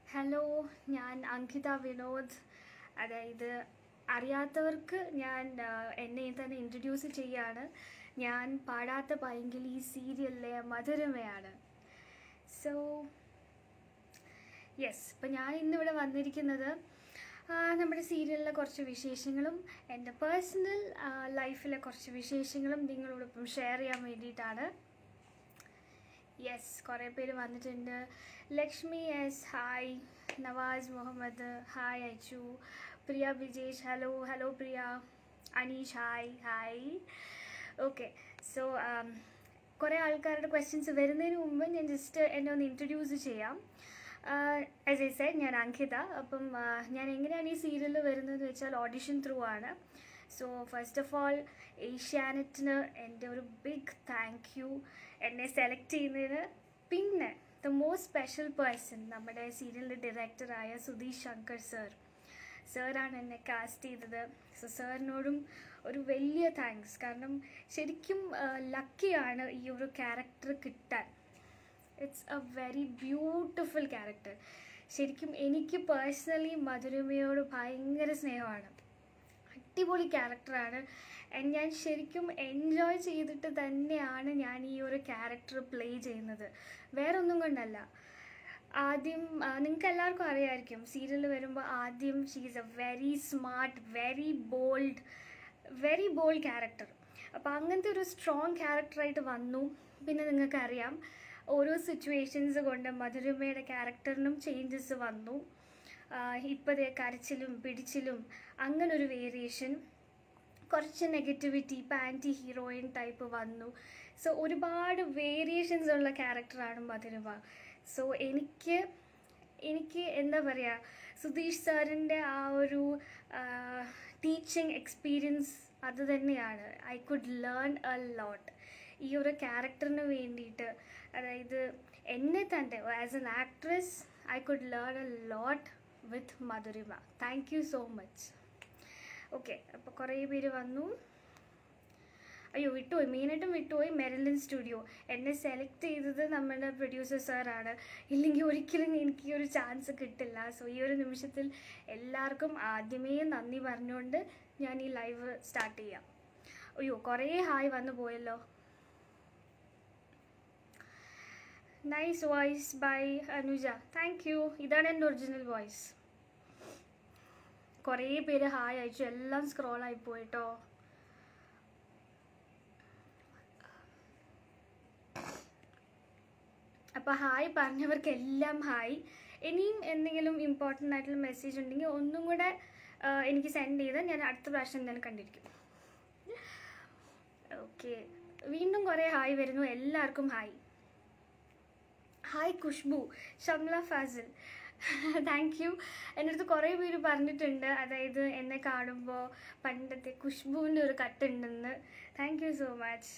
Hello ഞാൻ അങ്കിത വിനോദ് അതായത് അറിയാത്തവർക്ക് ഞാൻ ആ, എന്നെ തന്നെ ഇൻട്രൊഡ്യൂസ് ചെയ്യാണ് ഞാൻ പാടാത്ത പൈങ്കിളി സീരിയലിലെ മധുരമയാണ് സോ യെസ് ഇപ്പം ഞാൻ ഇന്നിവിടെ വന്നിരിക്കുന്നത് ആ, നമ്മുടെ സീരിയലിലെ കുറച്ച് വിശേഷങ്ങളും എൻ്റെ പേഴ്സണൽ ലൈഫിലെ കുറച്ച് വിശേഷങ്ങളും നിങ്ങളോടൊപ്പം ഷെയർ ചെയ്യാൻ വേണ്ടിയിട്ടാണ് യെസ് കുറേ പേര് വന്നിട്ടുണ്ട് Lakshmi S hi Navas Muhammad hi Achu Priya Vijesh hello hello Priya Anish hi hi okay so കുറേ ആൾക്കാരുടെ ക്വസ്റ്റ്യൻസ് വരുന്നതിന് മുമ്പ് ഞാൻ ജസ്റ്റ് എന്നെ ഒന്ന് ഇൻട്രൊഡ്യൂസ് ചെയ്യാം ആസ് ഐ സെഡ് ഞാൻ അങ്കിത അപ്പം ആ, ഞാൻ എങ്ങനെയാണ് ഈ സീരിയലിൽ വരുന്നതെന്ന് വെച്ചാൽ ഓഡിഷൻ ത്രൂ ആണ് സോ ഫസ്റ്റ് ഓഫ് ഓൾ ഏഷ്യാനെറ്റിന് എൻ്റെ ഒരു ബിഗ് താങ്ക് യു എന്നെ സെലക്ട് ചെയ്യുന്നതിന് പിന്നെ ദ മോസ്റ്റ് സ്പെഷ്യൽ പേഴ്സൺ നമ്മുടെ സീരിയലിൻ്റെ ഡയറക്ടറായ സുധീഷ് ശങ്കർ സർ സാറാണ് എന്നെ കാസ്റ്റ് ചെയ്തത് സോ സാറിനോടും ഒരു വലിയ താങ്ക്സ് കാരണം ശരിക്കും ലക്കിയാണ് ഈ ഒരു ക്യാരക്ടർ കിട്ടാൻ it's a very beautiful character ശരിക്കും എനിക്ക് പേഴ്സണലി മധുരമയോട് ഭയങ്കര സ്നേഹമാണ് അടിപൊളി ക്യാരക്ടറാണ് ആൻഡ് ഞാൻ ശരിക്കും എൻജോയ് ചെയ്തിട്ട് തന്നെയാണ് ഞാൻ ഈ ഒരു ക്യാരക്ടർ പ്ലേ ചെയ്യുന്നത് വേറെ ഒന്നും കൊണ്ടല്ല ആദ്യം നിങ്ങൾക്ക് എല്ലാവർക്കും അറിയാമായിരിക്കും സീരിയൽ വരുമ്പോൾ ആദ്യം she is a very smart very bold very bold character അപ്പോൾ അങ്ങനത്തെ ഒരു സ്ട്രോങ് ക്യാരക്ടറായിട്ട് വന്നു പിന്നെ നിങ്ങൾക്കറിയാം ഓരോ സിറ്റുവേഷൻസ് കൊണ്ട് മധുരമയുടെ ക്യാരക്ടറിനും ചേഞ്ചസ് വന്നു ഇപ്പോഴത്തെ കരച്ചിലും പിടിച്ചിലും അങ്ങനൊരു വേരിയേഷൻ കുറച്ച് നെഗറ്റിവിറ്റി ഇപ്പം ആൻറ്റി ഹീറോയിൻ ടൈപ്പ് വന്നു സോ ഒരുപാട് വേരിയേഷൻസ് ഉള്ള ക്യാരക്ടറാണ് മധുരമ സോ എനിക്ക് എനിക്ക് എന്താ പറയുക സുധീഷ് സാറിൻ്റെ ആ ഒരു ടീച്ചിങ് എക്സ്പീരിയൻസ് അത് തന്നെയാണ് I could learn a lot ഈ ഒരു ക്യാരക്ടറിന് വേണ്ടിയിട്ട് അതായത് എന്നെ തന്നെ as an actress I could learn a lot with Madhurima thank you so much okay അപ്പോൾ കുറേ പേര് വന്നു അയ്യോ വിട്ടുപോയി മെയിനായിട്ടും വിട്ടുപോയി മെറിലിൻ സ്റ്റുഡിയോ എന്നെ സെലക്ട് ചെയ്തത് നമ്മുടെ പ്രൊഡ്യൂസർ സാറാണ് ഇല്ലെങ്കിൽ ഒരിക്കലും എനിക്ക് ഈ ഒരു ചാൻസ് കിട്ടില്ല സോ ഈ ഒരു നിമിഷത്തിൽ എല്ലാവർക്കും ആദ്യമേ നന്ദി പറഞ്ഞുകൊണ്ട് ഞാൻ ഈ ലൈവ് സ്റ്റാർട്ട് ചെയ്യാം അയ്യോ കുറേ ഹായ് വന്നു പോയല്ലോ nice voice by Anuja thank you ഇതാണ് എൻ്റെ ഒറിജിനൽ വോയിസ് കുറേ പേര് ഹായ് അയച്ചു എല്ലാം സ്ക്രോൾ ആയി പോയിട്ടോ അപ്പോൾ ഹായ് പറഞ്ഞവർക്ക് എല്ലാം ഹായ് ഇനിയും എന്തെങ്കിലും ഇമ്പോർട്ടൻ്റ് ആയിട്ടുള്ള മെസ്സേജ് ഉണ്ടെങ്കിൽ ഒന്നും കൂടെ ആ, എനിക്ക് സെൻഡ് ചെയ്ത് ഞാൻ അടുത്ത പ്രാവശ്യം ഞാൻ കണ്ടിരിക്കും ഓക്കെ വീണ്ടും കുറേ ഹായ് വരുന്നു എല്ലാവർക്കും hi hi Khushbu Shamla Fazil thank you എൻ്റെ അടുത്ത് കുറേ പേര് പറഞ്ഞിട്ടുണ്ട് അതായത് എന്നെ കാണുമ്പോൾ പണ്ടത്തെ ഖുഷ്ബുവിൻ്റെ ഒരു കട്ടുണ്ടെന്ന് thank you so much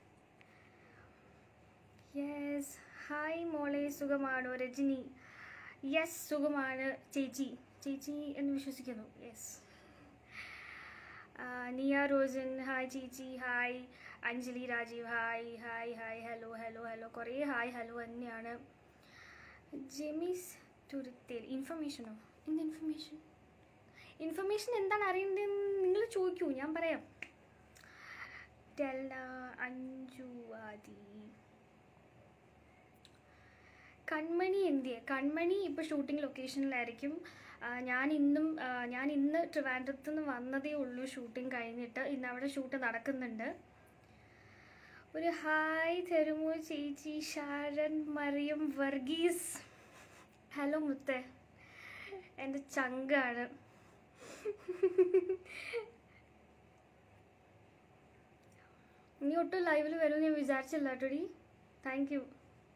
yes hi മോളെ സുഖമാണോ രജനി യെസ് സുഖമാണ് ചേച്ചി ചേച്ചി എന്ന് വിശ്വസിക്കുന്നു യെസ് നിയ റോസൻ ഹായ് ചേച്ചി hi Anjali Rajeev hi hi hi hello hello hello കുറേ ഹായ് ഹലോ തന്നെയാണ് ജെമീസ് തുരുത്തേൽ ഇൻഫർമേഷനോ എന്ത് ഇൻഫർമേഷൻ ഇൻഫർമേഷൻ എന്താണ് അറിയേണ്ടതെന്ന് നിങ്ങൾ ചോദിക്കൂ ഞാൻ പറയാം ടെൽന അഞ്ജു ആദി കൺമണി എന്തിയെ കൺമണി ഇപ്പോൾ ഷൂട്ടിംഗ് ലൊക്കേഷനിലായിരിക്കും ആ, ഞാൻ ഇന്നും ആ, ഞാൻ ഇന്ന് ട്രിവാൻഡ്രത്ത് നിന്ന് വന്നതേ ഉള്ളൂ ഷൂട്ടിംഗ് കഴിഞ്ഞിട്ട് ഇന്ന് അവിടെ ഷൂട്ട് നടക്കുന്നുണ്ട് ഒരു ഹായ് തരുമോ ചേച്ചി ഷാരൻ മറിയം വർഗീസ് ഹലോ മുത്തേ എൻ്റെ ചങ്കാണ് നീ ഒട്ടും ലൈവിൽ വരുമെന്ന് ഞാൻ വിചാരിച്ചില്ല കേട്ടോടി താങ്ക് യു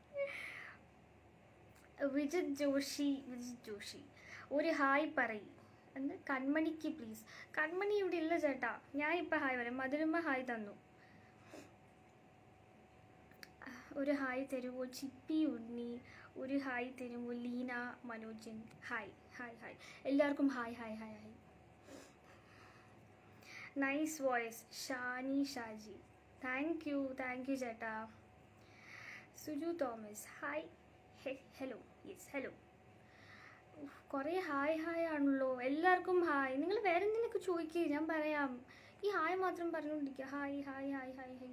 വിജിത് ജോഷി വിജിത് ജോഷി ഒരു ഹായ് പറയ് എന്ന് കൺമണിക്ക് പ്ലീസ് കൺമണി ഇവിടെ ഇല്ല ചേട്ടാ ഞാൻ ഇപ്പം ഹായ് പറയാം മധുരമ്മ ഹായ് തന്നു ഒരു ഹായ് തരുമോ ചിപ്പി ഉണ്ണി ഒരു ഹായ് തരുമോ Leena Manojan hi hi hi എല്ലാവർക്കും hi hi hi hi nice voice Shani Shaji thank you thank you ചേട്ടാ Suju Thomas hi hey hello yes hello കുറേ ഹായ് ഹായ് ആണല്ലോ എല്ലാവർക്കും ഹായ് നിങ്ങൾ വേറെ എന്തെങ്കിലുമൊക്കെ ചോദിക്കുക ഞാൻ പറയാം ഈ ഹായ് മാത്രം പറഞ്ഞുകൊണ്ടിരിക്കുക hi hi hi hi hi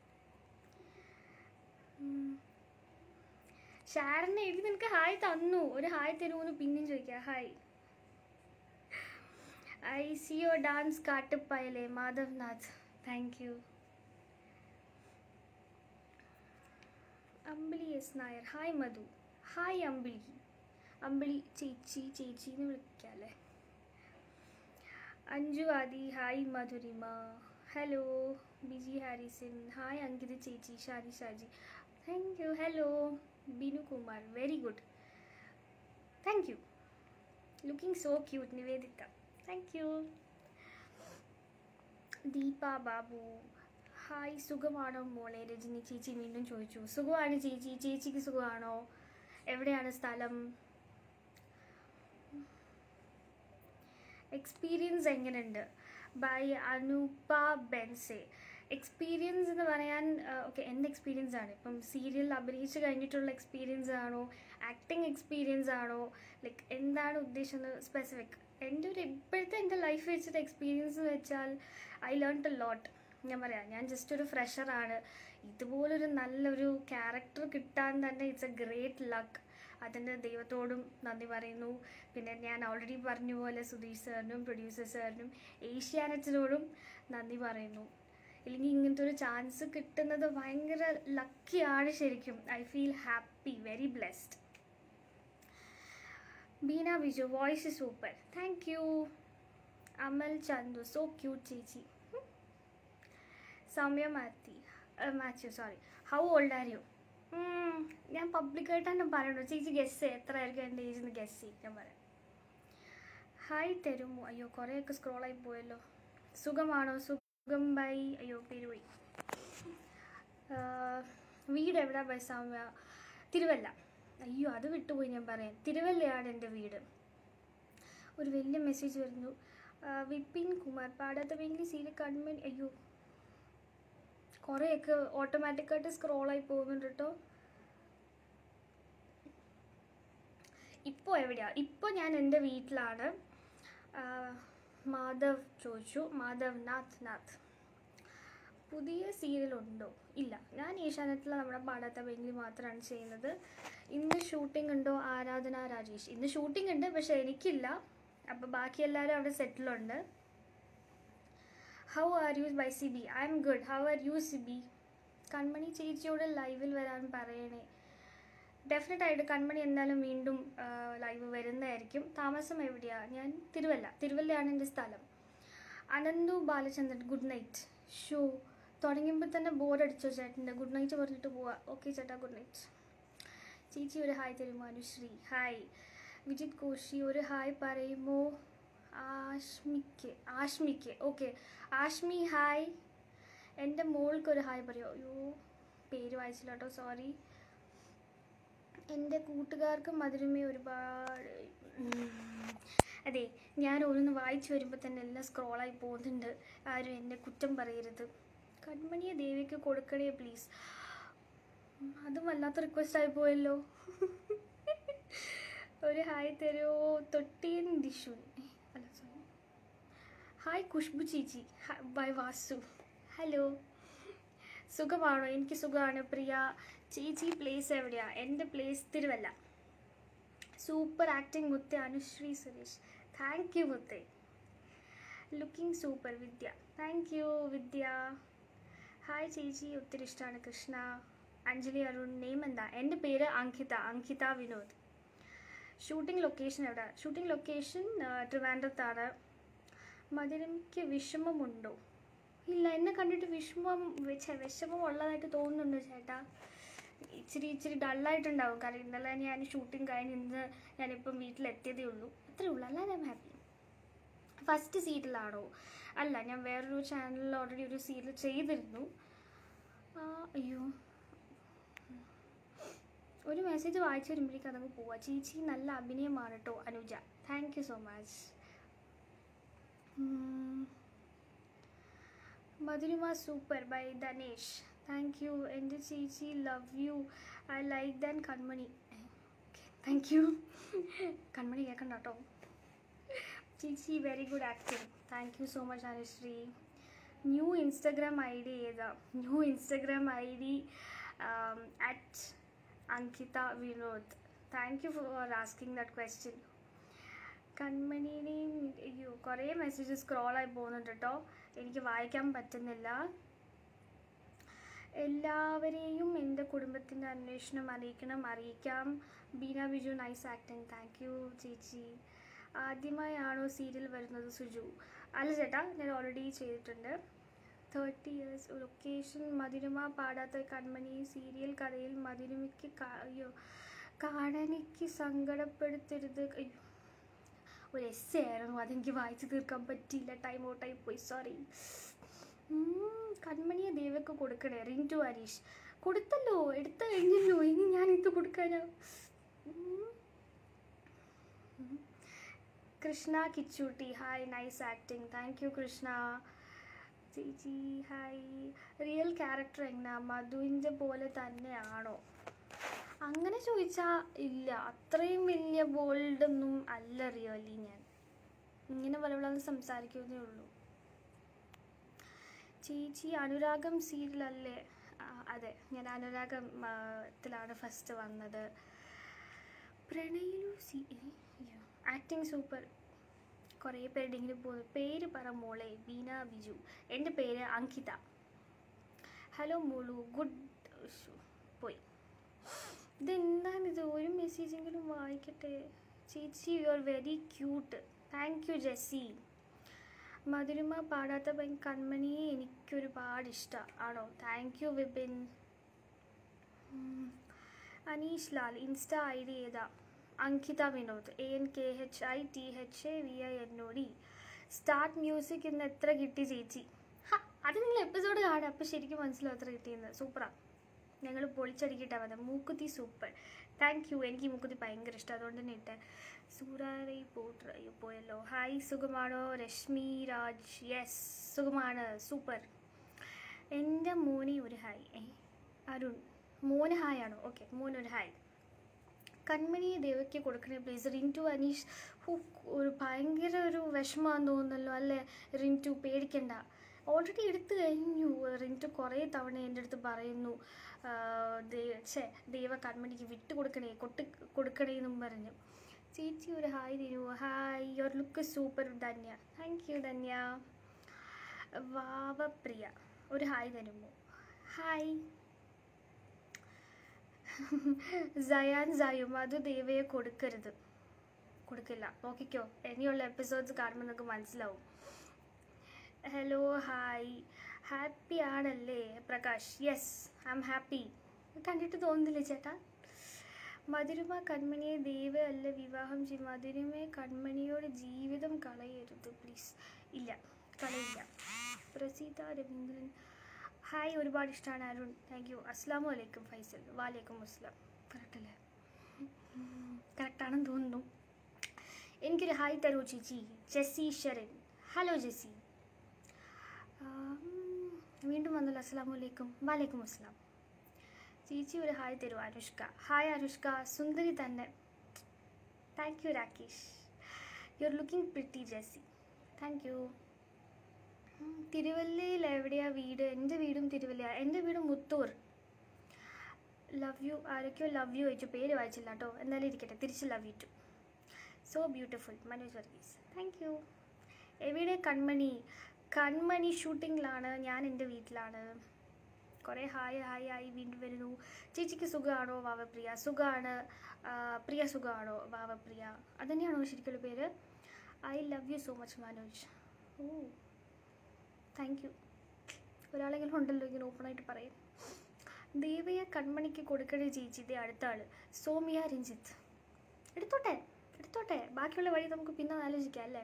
ഷാരനെ എഴുതി നിനക്ക് ഹായ് തന്നു ഒരു ഹായ് തരുമോന്ന് പിന്നെയും ചോദിക്കുക hi I see your dance കാട്ടുപ്പായലെ Madhav Nath thank you Ambili S Nair hi Madhu hi Ambili Ambili ചേച്ചി ചേച്ചി എന്ന് വിളിക്കാല്ലേ Anju Adhi hi Madhurima hello Biji Harrison hi Ankitha ചേച്ചി Shaji Shaji thank you hello Binu Kumar very good thank you looking so cute Niveditha thank you Deepa Babu hi സുഖമാണോ മോളെ രജനി ചേച്ചി വീണ്ടും ചോദിച്ചു സുഖമാണ് ചേച്ചി ചേച്ചിക്ക് സുഖമാണോ എവിടെയാണ് സ്ഥലം എക്സ്പീരിയൻസ് എങ്ങനെയുണ്ട് ബൈ അനൂപ ബെൻസെ എക്സ്പീരിയൻസ് എന്ന് പറയാൻ ഓക്കെ എൻ്റെ എക്സ്പീരിയൻസ് ആണ് ഇപ്പം സീരിയൽ അഭിനയിച്ച് കഴിഞ്ഞിട്ടുള്ള എക്സ്പീരിയൻസ് ആണോ ആക്ടിങ് എക്സ്പീരിയൻസ് ആണോ ലൈക്ക് എന്താണ് ഉദ്ദേശിക്കുന്നത് സ്പെസിഫിക് എൻ്റെ ഒരു ഇപ്പോഴത്തെ എൻ്റെ ലൈഫ് വെച്ചിട്ട് എക്സ്പീരിയൻസ് എന്ന് വെച്ചാൽ ഐ ലേൺ എ ലോട്ട് ഞാൻ പറയാം ഞാൻ ജസ്റ്റ് ഒരു ഫ്രഷറാണ് ഇതുപോലൊരു നല്ലൊരു ക്യാരക്ടർ കിട്ടാൻ തന്നെ ഇറ്റ്സ് എ ഗ്രേറ്റ് ലക്ക് അതിന് ദൈവത്തോടും നന്ദി പറയുന്നു പിന്നെ ഞാൻ ഓൾറെഡി പറഞ്ഞ പോലെ സുധീഷ് സാറിനും പ്രൊഡ്യൂസർ സാറിനും ഏഷ്യാനെറ്റിനോടും നന്ദി പറയുന്നു ഇല്ലെങ്കിൽ ഇങ്ങനത്തെ ഒരു ചാൻസ് കിട്ടുന്നത് ഭയങ്കര ലക്കിയാണ് ശരിക്കും I feel happy very blessed Beena Biju voice super thank you Amal Chandu so cute ചേച്ചി Soumya Mathi Mathew sorry how old are you ഞാൻ പബ്ലിക്കായിട്ടാണ് പറയണു ചേച്ചി ഗസ് എത്രയായിരിക്കും എൻ്റെ ഏജ് എന്ന് ഗസ് ചെയ്യും ഞാൻ പറയാം ഹായ് തരുമോ അയ്യോ കുറേയൊക്കെ സ്ക്രോളായി പോയല്ലോ സുഖമാണോ സുഖം ബൈ അയ്യോ പേര് പോയി വീട് എവിടെ ബൈ സൗമ്യ തിരുവല്ല അയ്യോ അത് വിട്ടുപോയി ഞാൻ പറയാം തിരുവല്ലയാണ് എൻ്റെ വീട് ഒരു വലിയ മെസ്സേജ് വരുന്നു വിപിൻ കുമാർ പാടാത്ത വെങ്കിൽ സീരിയൽ കൺമെൻ അയ്യോ കുറേയൊക്കെ ഓട്ടോമാറ്റിക്കായിട്ട് സ്ക്രോളായി പോകുന്നുണ്ട് കേട്ടോ ഇപ്പോൾ എവിടെയാണ് ഇപ്പോൾ ഞാൻ എൻ്റെ വീട്ടിലാണ് മാധവ് ചോദിച്ചു മാധവ് നാഥ് നാഥ് പുതിയ സീരിയലുണ്ടോ ഇല്ല ഞാൻ ഏഷ്യാനെറ്റിൽ നമ്മുടെ പാടാത്ത വെങ്കിൽ മാത്രമാണ് ചെയ്യുന്നത് ഇന്ന് ഷൂട്ടിംഗ് ഉണ്ടോ ആരാധന രാജേഷ് ഇന്ന് ഷൂട്ടിംഗ് ഉണ്ട് പക്ഷെ എനിക്കില്ല അപ്പോൾ ബാക്കി എല്ലാവരും അവിടെ സെറ്റിലുണ്ട് how are you bye C B I M good how are you C B Kanmani ചേച്ചിയോട് ലൈവിൽ വരാൻ പറയണേ ഡെഫിനറ്റ് ആയിട്ട് കൺമണി എന്തായാലും വീണ്ടും ലൈവ് വരുന്നതായിരിക്കും താമസം എവിടെയാണ് ഞാൻ തിരുവല്ല തിരുവല്ലയാണ് എൻ്റെ സ്ഥലം Ananthu Balachandran good night show തുടങ്ങുമ്പോൾ തന്നെ ബോറടിച്ചോ ചേട്ടൻ്റെ ഗുഡ് നൈറ്റ് പറഞ്ഞിട്ട് പോവാ ഓക്കെ ചേട്ടാ ഗുഡ് നൈറ്റ് ചേച്ചി ഒരു ഹായ് തരുമോ അനുശ്രീ ഹായ് വിജിത് കോശി ഒരു ഹായ് പറയുമോ ആഷ്മിക്ക് ആഷ്മിക്ക് ഓക്കെ ആഷ്മി ഹായ് എൻ്റെ മോൾക്ക് ഒരു ഹായ് പറയോ അയ്യോ പേര് വായിച്ചില്ല കേട്ടോ സോറി എൻ്റെ കൂട്ടുകാർക്ക് മധുരമേ ഒരുപാട് അതെ ഞാൻ ഓരോന്ന് വായിച്ചു വരുമ്പോൾ തന്നെ എല്ലാം സ്ക്രോളായി പോകുന്നുണ്ട് ആരും എന്നെ കുറ്റം പറയരുത് കൺമണിയെ ദേവിക്ക് കൊടുക്കണേ പ്ലീസ് അതും വല്ലാത്ത റിക്വസ്റ്റ് ആയി പോയല്ലോ ഒരു ഹായ് തരുമോ തൊട്ടിയൻ ദിഷുൻ അല്ല സോറി ഹായ് ഖുഷ്ബു ചേച്ചി ബൈ വാസു ഹലോ സുഖമാണോ എനിക്ക് സുഖമാണ് പ്രിയ ചേച്ചി പ്ലേസ് എവിടെയാ എൻ്റെ പ്ലേസ് തിരുവല്ല സൂപ്പർ ആക്ടിങ് മുത്തേ അനുശ്രീ സുരേഷ് താങ്ക് യു മുത്തേ looking super Vidya thank you Vidya hi ചേച്ചി ഒത്തിരി ഇഷ്ടമാണ് കൃഷ്ണ അഞ്ജലി അരുൺ നെയിം എന്താ എൻ്റെ പേര് അങ്കിത അങ്കിത വിനോദ് ഷൂട്ടിംഗ് ലൊക്കേഷൻ എവിടെ ഷൂട്ടിംഗ് ലൊക്കേഷൻ ട്രിവാൻഡ്രത്താണ് മധുരയ്ക്ക് വിഷമമുണ്ടോ ഇല്ല എന്നെ കണ്ടിട്ട് വിഷമം വെച്ച വിഷമം ഉള്ളതായിട്ട് തോന്നുന്നുണ്ടോ ചേട്ടാ ഇച്ചിരി ഇച്ചിരി ഡള്ളായിട്ടുണ്ടാവും കാരണം ഇന്നലെ ഞാൻ ഷൂട്ടിംഗ് കഴിഞ്ഞ് ഇന്ന് ഞാനിപ്പം വീട്ടിലെത്തിയതേ ഉള്ളൂ അത്രേ ഉള്ളൂ അല്ലാതെ ഞാൻ ഹാപ്പി ഫസ്റ്റ് സീരിയലാണോ അല്ല ഞാൻ വേറൊരു ചാനലിൽ ഓൾറെഡി ഒരു സീരിയൽ ചെയ്തിരുന്നു ആ, അയ്യോ ഒരു മെസ്സേജ് വായിച്ചു വരുമ്പോഴേക്കും അതങ്ങ് പോവാ ചേച്ചി നല്ല അഭിനയമാണ് കേട്ടോ Anuja thank you so much Madhurima super bye Dhanesh thank you എൻ്റെ ചേച്ചി love you I like than Kanmani thank you Kanmani കേൾക്കണ്ട കേട്ടോ ചേച്ചി very good acting thank you so much Anusree new Instagram I D ഏതാ new Instagram I D at Ankitha Vinod thank you for asking that question കൺമണിയുടെയും അയ്യോ കുറേ messages സ്ക്രോളായി പോകുന്നുണ്ട് കേട്ടോ എനിക്ക് വായിക്കാൻ പറ്റുന്നില്ല എല്ലാവരെയും എൻ്റെ കുടുംബത്തിൻ്റെ അന്വേഷണം അറിയിക്കണം അറിയിക്കാം Beena Biju nice acting thank you ചേച്ചി ആദ്യമായാണോ സീരിയൽ വരുന്നത് സുജു അല്ല ചേട്ടാ ഞാൻ ഓൾറെഡി ചെയ്തിട്ടുണ്ട് തേർട്ടി ഇയേഴ്സ് ലൊക്കേഷൻ മധുരമ പാടാത്ത കൺമണി സീരിയൽ കഥയിൽ മധുരമയ്ക്ക് കാ- അയ്യോ കാണാനിക്ക് സങ്കടപ്പെടുത്തരുത് അയ്യോ ഒരു എസ് ആയിരുന്നു അതെനിക്ക് വായിച്ചു തീർക്കാൻ പറ്റിയില്ല ടൈം ഔട്ടായി പോയി സോറി കൺമണിയെ ദേവക്ക് കൊടുക്കണേ റിങ് ടു ഹരീഷ് കൊടുത്തല്ലോ എടുത്തു കഴിഞ്ഞല്ലോ ഇനി ഞാൻ ഇത് കൊടുക്കാനാ ഉം. ഉം. Krishna Kichootty hi nice acting thank you Krishna ചേച്ചി ഹായ് റിയൽ ക്യാരക്ടർ എങ്ങനെയാ മധുവിൻ്റെ പോലെ തന്നെയാണോ അങ്ങനെ ചോദിച്ചാൽ ഇല്ല അത്രയും വലിയ ബോൾഡൊന്നും അല്ല റിയലി ഞാൻ ഇങ്ങനെ വളവളന്ന് സംസാരിക്കുന്നേ ഉള്ളൂ ചേച്ചി അനുരാഗം സീരിയലല്ലേ ആ, അതെ ഞാൻ അനുരാഗം ആ, ത്തിലാണ് ഫസ്റ്റ് വന്നത് പ്രണയിലു സീ ആക്ടിങ് സൂപ്പർ കുറേ പേര് ഡിഗ്രി പോകുന്നു പേര് പറ മോളെ ബീന ബിജു എൻ്റെ പേര് അങ്കിത ഹലോ മോളു ഗുഡ് പോയി ഇതെന്താണിത് ഒരു മെസ്സേജെങ്കിലും വായിക്കട്ടെ ചേച്ചി you are very cute thank you Jessy Madhurima പാടാത്ത പെൺ കൺമണിയെ എനിക്കൊരുപാട് ഇഷ്ടം ആണോ താങ്ക് യു വിപിൻ ഉം. Aneesh Lal insta I D ഏതാ Ankitha Vinod A N K H I T H A V I N O D start music ഇന്ന് എത്ര കിട്ടി ചേച്ചി ഹ, അത് നിങ്ങൾ എപ്പിസോഡ് കാണുക അപ്പോൾ ശരിക്കും മനസ്സിലാവും എത്ര കിട്ടിയെന്ന് സൂപ്പറാ ഞങ്ങൾ പൊളിച്ചടിക്കിട്ടാ വന്നത് മൂക്കുത്തി സൂപ്പർ താങ്ക് യു എനിക്ക് ഈ മൂക്കുത്തി ഭയങ്കര ഇഷ്ടം അതുകൊണ്ട് തന്നെ ഇട്ടെ സൂറാറൈ പോട്ര അയ്യോ പോയല്ലോ ഹായ് സുഖമാണോ രശ്മി രാജ് യെസ് സുഖമാണ് സൂപ്പർ എൻ്റെ മോനെ ഒരു ഹായ് ഏ അരുൺ മോന് ഹായ് ആണോ ഓക്കെ മോനൊരു ഹായ് കൺമണിയെ ദേവയ്ക്ക് കൊടുക്കണേ പ്ലീസ് റിൻ ടു അനീഷ് ഹൂ, ഒരു ഭയങ്കര ഒരു വിഷമമാണെന്ന് തോന്നുന്നല്ലോ അല്ലേ റിൻ ടു പേടിക്കണ്ട ഓൾറെഡി എടുത്തു കഴിഞ്ഞു റിൻ ടു കുറേ തവണ എൻ്റെ അടുത്ത് പറയുന്നു ആ, ദേ- ഛേ ദേവ കൺമണിക്ക് വിട്ട് കൊടുക്കണേ കൊട്ട് കൊടുക്കണേ എന്നും പറഞ്ഞു ചേച്ചി ഒരു ഹായ് തരൂ hi your look super Dhanya thank you Dhanya Vavapriya ഒരു ഹായ് തരുമോ ഹായ് സയാൻ സയും അത് ദേവയെ കൊടുക്കരുത് കൊടുക്കില്ല നോക്കിക്കോ ഇനിയുള്ള എപ്പിസോഡ്സ് കാണുമ്പോൾ നിങ്ങൾക്ക് മനസ്സിലാവും ഹലോ ഹായ് ഹാപ്പി ആണല്ലേ Prakash yes I'm happy കണ്ടിട്ട് തോന്നുന്നില്ലേ ചേട്ടാ മധുരമ കൺമണിയെ ദേവ അല്ല വിവാഹം ചെയ്യും മധുരമേ കൺമണിയോട് ജീവിതം കളയരുത് പ്ലീസ് ഇല്ല കളയില്ല പ്രസീത രവീന്ദ്രൻ ഹായ് ഒരുപാട് ഇഷ്ടമാണ് അരുൺ താങ്ക് യു അസ്സാം വലൈക്കും ഫൈസൽ വാലേക്കും അസ്ലാം കറക്റ്റ് അല്ലേ കറക്റ്റാണെന്ന് തോന്നുന്നു എനിക്കൊരു ഹായ് തരൂ ചേച്ചി ജെസ്സി ഷെറിൻ ഹലോ ജെസ്സി ആം, വീണ്ടും വന്നല്ലോ അസ്സാം വലൈക്കും വാലേക്കും അസ്ലാം ചേച്ചി ഒരു ഹായ് തരൂ അനുഷ്ക ഹായ് അനുഷ്ക സുന്ദരി തന്നെ thank you Rakesh you are looking pretty Jessy thank you തിരുവല്ലയിൽ എവിടെയാ വീട് എൻ്റെ വീടും തിരുവല്ല എൻ്റെ വീട് മുത്തൂർ ലവ് യു ആരൊക്കെയോ ലവ് യു ചോദിച്ചു പേര് വായിച്ചില്ല കേട്ടോ എന്നാലും ഇരിക്കട്ടെ തിരിച്ച് love you too so beautiful Manoj Varghese thank you എവിടെ കൺമണി കൺമണി ഷൂട്ടിങ്ങിലാണ് ഞാൻ എൻ്റെ വീട്ടിലാണ് കുറേ ഹായ് ഹായ് ഹായ് വീണ്ടും വരുന്നു ചേച്ചിക്ക് സുഖമാണോ വാവപ്രിയ സുഖമാണ് ആ, പ്രിയ സുഖമാണോ വാവപ്രിയ അതുതന്നെയാണോ ശരിക്കുള്ള പേര് I love you so much Manoj oh thank you ഒരാളെങ്കിലും ഉണ്ടല്ലോ ഇങ്ങനെ ഓപ്പണായിട്ട് പറയും ദേവയെ കൺമണിക്ക് കൊടുക്കണേ ചേച്ചി ഇതേ അടുത്ത ആള് സോമിയ രഞ്ജിത്ത് എടുത്തോട്ടെ എടുത്തോട്ടെ ബാക്കിയുള്ള വഴി നമുക്ക് പിന്നെ ആലോചിക്കാം അല്ലേ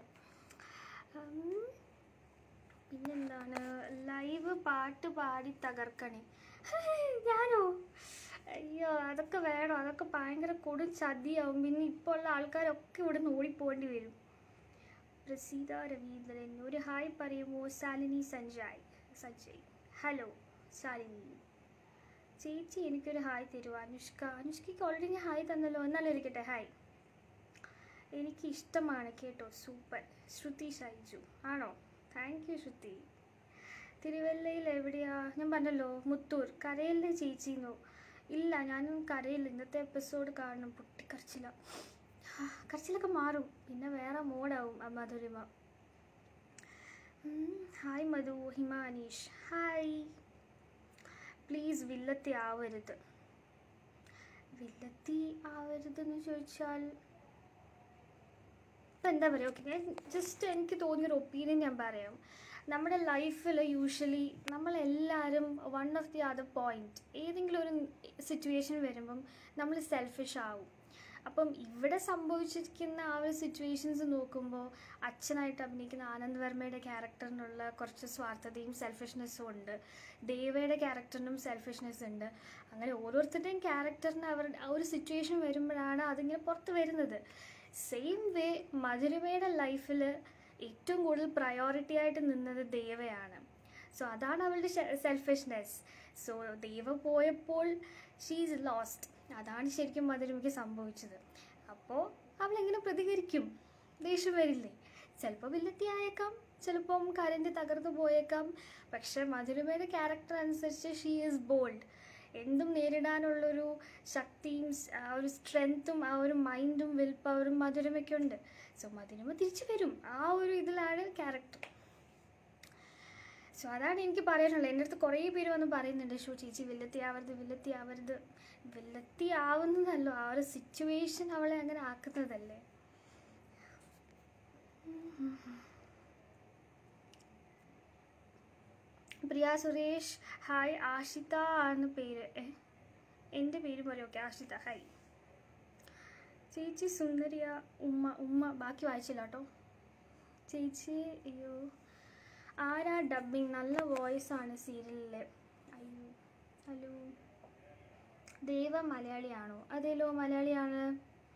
ഉം, പിന്നെന്താണ് ലൈവ് പാട്ട് പാടി തകർക്കണേ ഞാനോ അയ്യോ അതൊക്കെ വേണം അതൊക്കെ ഭയങ്കര കൊടും ചതിയാവും പിന്നെ ഇപ്പോൾ ഉള്ള ആൾക്കാരൊക്കെ ഇവിടെ നിന്ന് ഓടിപ്പോകേണ്ടി വരും പ്രസീത രവീന്ദ്രൻ ഒരു ഹായ് പറയുമോ ശാലിനി സഞ്ജയ് സഞ്ജയ് ഹലോ ശാലിനി ചേച്ചി എനിക്കൊരു ഹായ് തരുമോ അനുഷ്ക അനുഷ്കയ്ക്ക് ഓൾറെഡി ഞാൻ ഹായ് തന്നല്ലോ എന്നാലും ഇരിക്കട്ടെ ഹായ് എനിക്ക് ഇഷ്ടമാണ് കേട്ടോ സൂപ്പർ ശ്രുതി ഷൈജു ആണോ താങ്ക് യു ശ്രുതി തിരുവല്ലയിൽ എവിടെയാ ഞാൻ പറഞ്ഞല്ലോ മുത്തൂർ കരയിലെ ചേച്ചിന്നോ ഇല്ല ഞാനും കരയില്ല ഇന്നത്തെ എപ്പിസോഡ് കാണണം പൊട്ടിക്കരച്ചില്ല ആ, കരച്ചിലൊക്കെ മാറും പിന്നെ വേറെ മോഡാവും ആ മധുരിമ ഉം, hi Madhu Hima Aneesh hi please വില്ലത്തി ആവരുത് വില്ലത്തി ആവരുതെന്ന് ചോദിച്ചാൽ ഇപ്പം എന്താ പറയുക ഓക്കെ ഞാൻ ജസ്റ്റ് എനിക്ക് തോന്നിയൊരു ഒപ്പീനിയൻ ഞാൻ പറയാം നമ്മുടെ ലൈഫിൽ യൂഷ്വലി നമ്മളെല്ലാവരും one of the other point ഏതെങ്കിലും ഒരു സിറ്റുവേഷൻ വരുമ്പം നമ്മൾ സെൽഫിഷ് ആവും അപ്പം ഇവിടെ സംഭവിച്ചിരിക്കുന്ന ആ ഒരു സിറ്റുവേഷൻസ് നോക്കുമ്പോൾ അച്ഛനായിട്ട് അഭിനയിക്കുന്ന ആനന്ദ് വർമ്മയുടെ ക്യാരക്ടറിനുള്ള കുറച്ച് സ്വാർത്ഥതയും സെൽഫിഷ്നെസ്സും ഉണ്ട് ദേവയുടെ ക്യാരക്ടറിനും സെൽഫിഷ്നെസ് ഉണ്ട് അങ്ങനെ ഓരോരുത്തരുടെയും ക്യാരക്ടറിന് അവർ ആ ഒരു സിറ്റുവേഷൻ വരുമ്പോഴാണ് അതിങ്ങനെ പുറത്ത് വരുന്നത് സെയിം വേ മധുരിമയുടെ ലൈഫിൽ ഏറ്റവും കൂടുതൽ പ്രയോറിറ്റി ആയിട്ട് നിന്നത് ദേവയാണ് സോ അതാണ് അവളുടെ സെൽഫിഷ്നെസ് സോ ദേവ പോയപ്പോൾ ഷീ ഈസ് ലോസ്റ്റ് അതാണ് ശരിക്കും മധുരിമയ്ക്ക് സംഭവിച്ചത് അപ്പോൾ അവളെങ്ങനെ പ്രതികരിക്കും ദേഷ്യം വരില്ലേ ചിലപ്പോൾ വില്ലത്തി ആയേക്കാം ചിലപ്പം കരണ്ട് തകർന്നു പോയേക്കാം പക്ഷെ മധുരിമയുടെ ക്യാരക്ടർ അനുസരിച്ച് ഷീ ഈസ് ബോൾഡ് എന്തും നേരിടാനുള്ളൊരു ശക്തിയും സ് ആ ഒരു സ്ട്രെങ്ത്തും ആ ഒരു മൈൻഡും വിൽ പവറും മധുരമയ്ക്കുണ്ട് സോ മധുരമ തിരിച്ചു വരും ആ ഒരു ഇതിലാണ് ക്യാരക്ടർ സോ അതാണ് എനിക്ക് പറയാനുള്ളത് എൻ്റെ അടുത്ത് കുറേ പേര് വന്ന് പറയുന്നുണ്ട് ഷോ ചേച്ചി വില്ലത്തി ആവരുത് വില്ലത്തി ആവരുത് വില്ലത്തി ആവുന്നതല്ലോ ആ ഒരു സിറ്റുവേഷൻ അവളെ അങ്ങനെ ആക്കുന്നതല്ലേ പ്രിയ സുരേഷ് ഹായ് ആഷിത ആണ് പേര് ഏ, എൻ്റെ പേര് പോലെ ഓക്കെ ആഷിത ഹായ് ചേച്ചി സുന്ദരിയ ഉമ്മ ഉമ്മ ബാക്കി വായിച്ചില്ല കേട്ടോ ചേച്ചി അയ്യോ ആരാ ഡബിങ് നല്ല വോയിസ് ആണ് സീരിയലിൽ അയ്യോ ഹലോ ദേവ മലയാളിയാണോ അതേലോ മലയാളിയാണ്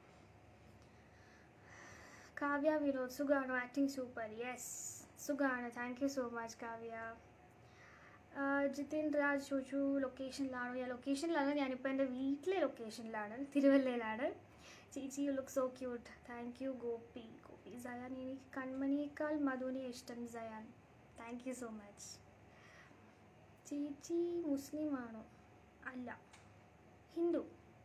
കാവ്യ വിനോദ് സുഖാണോ ആക്ടിങ് സൂപ്പർ യെസ് സുഖാണ് thank you so much Kavya ആഹ് ജിതിൻ രാജ് ചോദിച്ചു ലൊക്കേഷനിലാണോ ഞാൻ ലൊക്കേഷനിലാണ് ഞാനിപ്പോൾ എൻ്റെ വീട്ടിലെ ലൊക്കേഷനിലാണ് തിരുവല്ലയിലാണ് ചേച്ചി you look so cute thank you Gopi Gopi Sayan എനിക്ക് കൺമണിയേക്കാൾ മധുവിനെ ഇഷ്ടം Sayan thank you so much ചേച്ചി മുസ്ലിം ആണോ അല്ല ഹിന്ദു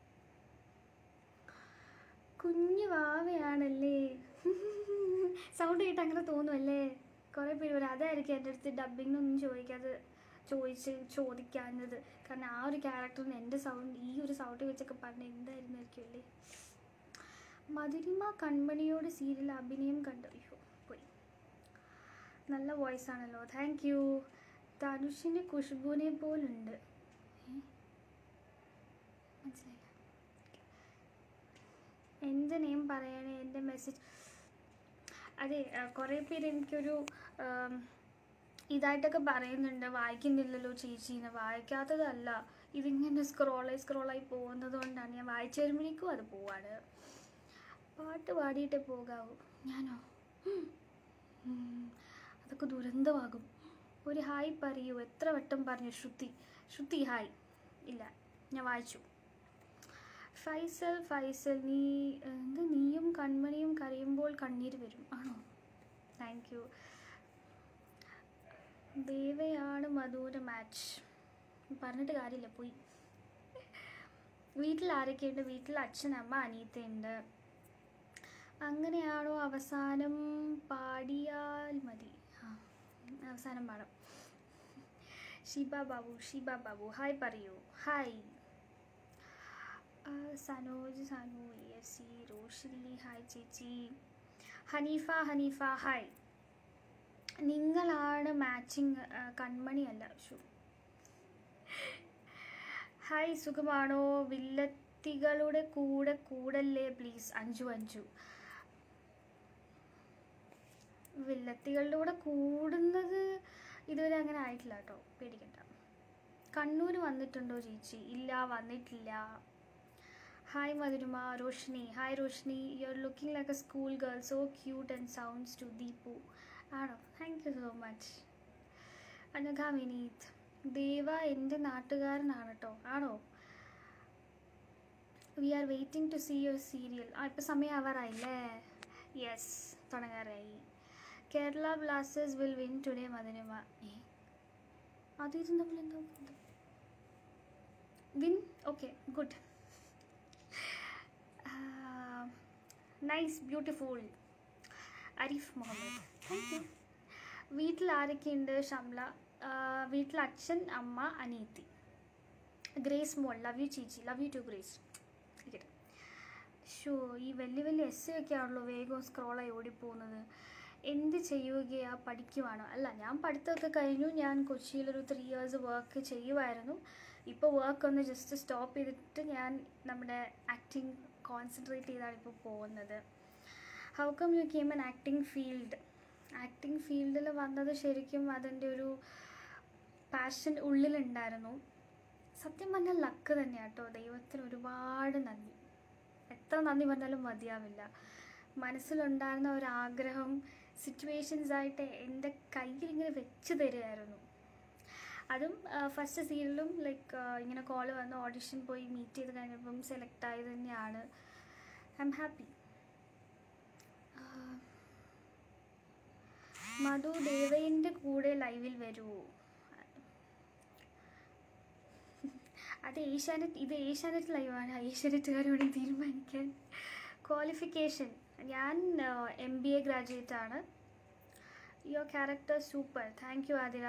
കുഞ്ഞു വാവയാണല്ലേ സൗണ്ട് കേട്ട് അങ്ങനെ തോന്നുമല്ലേ കുറേ പേര് പറയും അതായിരിക്കും എൻ്റെ അടുത്ത് ഡബിങ്ങിനൊന്നും ചോദിക്കാതെ ചോദിച്ച് ചോദിക്കാഞ്ഞത് കാരണം ആ ഒരു ക്യാരക്ടറിന് എൻ്റെ സൗണ്ട് ഈ ഒരു സൗണ്ട് വെച്ചൊക്കെ പറഞ്ഞ എന്തായിരുന്നായിരിക്കും അല്ലേ മധുരിമ കൺമണിയോട് സീരിയൽ അഭിനയം കണ്ടു അയ്യോ പോയി നല്ല വോയിസ് ആണല്ലോ താങ്ക് യു ധനുഷിന് ഖുഷ്ബുവിനെ പോലുണ്ട് ഏ? മനസ്സിലായില്ല എൻ്റെ നെയിം പറയണേ എൻ്റെ മെസ്സേജ് അതെ ആ, കുറേ പേര് എനിക്കൊരു ആം, ഇതായിട്ടൊക്കെ പറയുന്നുണ്ട് വായിക്കുന്നില്ലല്ലോ ചേച്ചീന്ന് വായിക്കാത്തതല്ല ഇതിങ്ങനെ സ്ക്രോളായി സ്ക്രോളായി പോകുന്നത് കൊണ്ടാണ് ഞാൻ വായിച്ചു വരുമ്പോഴേക്കും അത് പോവാണ് പാട്ട് പാടിയിട്ടേ പോകാവൂ ഞാനോ ഉം. ഉം. അതൊക്കെ ദുരന്തമാകും ഒരു ഹായ് പറയൂ എത്ര വട്ടം പറഞ്ഞു ശ്രുതി ശ്രുതി ഹായ് ഇല്ല ഞാൻ വായിച്ചു ഫൈസൽ ഫൈസൽ നീ എന്ത് നീയും കൺമണിയും കരയുമ്പോൾ കണ്ണീര് വരും ആണോ താങ്ക് യു ദേവയാണ് മധുര മാച്ച് പറഞ്ഞിട്ട് കാര്യമില്ല പോയി വീട്ടിൽ ആരൊക്കെയുണ്ട് വീട്ടിൽ അച്ഛൻ അമ്മ അനിയത്തയുണ്ട് അങ്ങനെയാണോ അവസാനം പാടിയാൽ മതി ആ അവസാനം പാടാം ഷിബ ബാബു ഷിബ ബാബു ഹായ് പറയൂ ഹായ് ആ, Sanoj Sanu F C Roshini hi ചേച്ചി ഹനീഫ ഹനീഫ ഹായ് നിങ്ങളാണ് മാച്ചിങ് കൺമണിയല്ല ഷു ഹായ് സുഖമാണോ വില്ലത്തികളുടെ കൂടെ കൂടല്ലേ പ്ലീസ് അഞ്ചു അഞ്ചു വില്ലത്തികളുടെ കൂടെ കൂടുന്നത് ഇതുവരെ അങ്ങനെ ആയിട്ടില്ല കേട്ടോ പേടിക്കണ്ട കണ്ണൂർ വന്നിട്ടുണ്ടോ ചേച്ചി ഇല്ല വന്നിട്ടില്ല hi Madhurima Roshini hi Roshini you are looking like a school girl so cute and sounds too Deepu ആണോ thank you so much Anagha Vineeth Deva എൻ്റെ നാട്ടുകാരനാണ് കേട്ടോ ആണോ we are waiting to see your serial ആ ഇപ്പം സമയം ആവാറായില്ലേ യെസ് തുടങ്ങാറായി Kerala Blasters will win today Madhurama ഏ അത് ഇതും തമ്മിൽ എന്താ win okay good nice beautiful Arif Muhammad thank you വീട്ടിൽ ആരൊക്കെയുണ്ട് ഷംല ആഹ് വീട്ടിൽ അച്ഛൻ അമ്മ അനിയത്തി ഗ്രേസ് മോൾ ലവ് യു ചീച്ചി ലവ് യു ടു ഗ്രേസ് ഇരിക്കട്ടെ ഷോ ഈ വലിയ വലിയ എസ് ഒക്കെ ആണല്ലോ വേഗം സ്ക്രോളായി ഓടിപ്പോകുന്നത് എന്ത് ചെയ്യുകയാ പഠിക്കുവാണോ അല്ല ഞാൻ പഠിത്തമൊക്കെ കഴിഞ്ഞു ഞാൻ കൊച്ചിയിലൊരു ത്രീ ഇയേഴ്സ് വർക്ക് ചെയ്യുമായിരുന്നു ഇപ്പോൾ വർക്ക് ഒന്ന് ജസ്റ്റ് സ്റ്റോപ്പ് ചെയ്തിട്ട് ഞാൻ നമ്മുടെ ആക്ടിങ് കോൺസെൻട്രേറ്റ് ചെയ്താണ് ഇപ്പോൾ പോകുന്നത് how come you came in acting field acting ഫീൽഡിൽ വന്നത് ശരിക്കും അതിൻ്റെ ഒരു പാഷൻ ഉള്ളിലുണ്ടായിരുന്നു സത്യം പറഞ്ഞാൽ ലക്ക് തന്നെയാണ് കേട്ടോ ദൈവത്തിന് ഒരുപാട് നന്ദി എത്ര നന്ദി പറഞ്ഞാലും മതിയാവില്ല മനസ്സിലുണ്ടായിരുന്ന ഒരു ആഗ്രഹം സിറ്റുവേഷൻസ് ആയിട്ട് എൻ്റെ കയ്യിൽ ഇങ്ങനെ വെച്ച് തരുമായിരുന്നു അതും ഫസ്റ്റ് സീരിയലും ലൈക്ക് ഇങ്ങനെ കോൾ വന്ന് ഓഡിഷൻ പോയി മീറ്റ് ചെയ്ത് കഴിഞ്ഞപ്പം സെലക്ട് ആയത് തന്നെയാണ് ഐ എം ഹാപ്പി മധു ദേവയിൻ്റെ കൂടെ ലൈവിൽ വരുമോ അത് ഏഷ്യാനെറ്റ് ഇത് ഏഷ്യാനെറ്റ് ലൈവാണ് ഏഷ്യാനെറ്റുകാരോട് തീരുമാനിക്കാൻ ക്വാളിഫിക്കേഷൻ ഞാൻ എം ബി എ ഗ്രാജുവേറ്റ് ആണ് your character super thank you Athira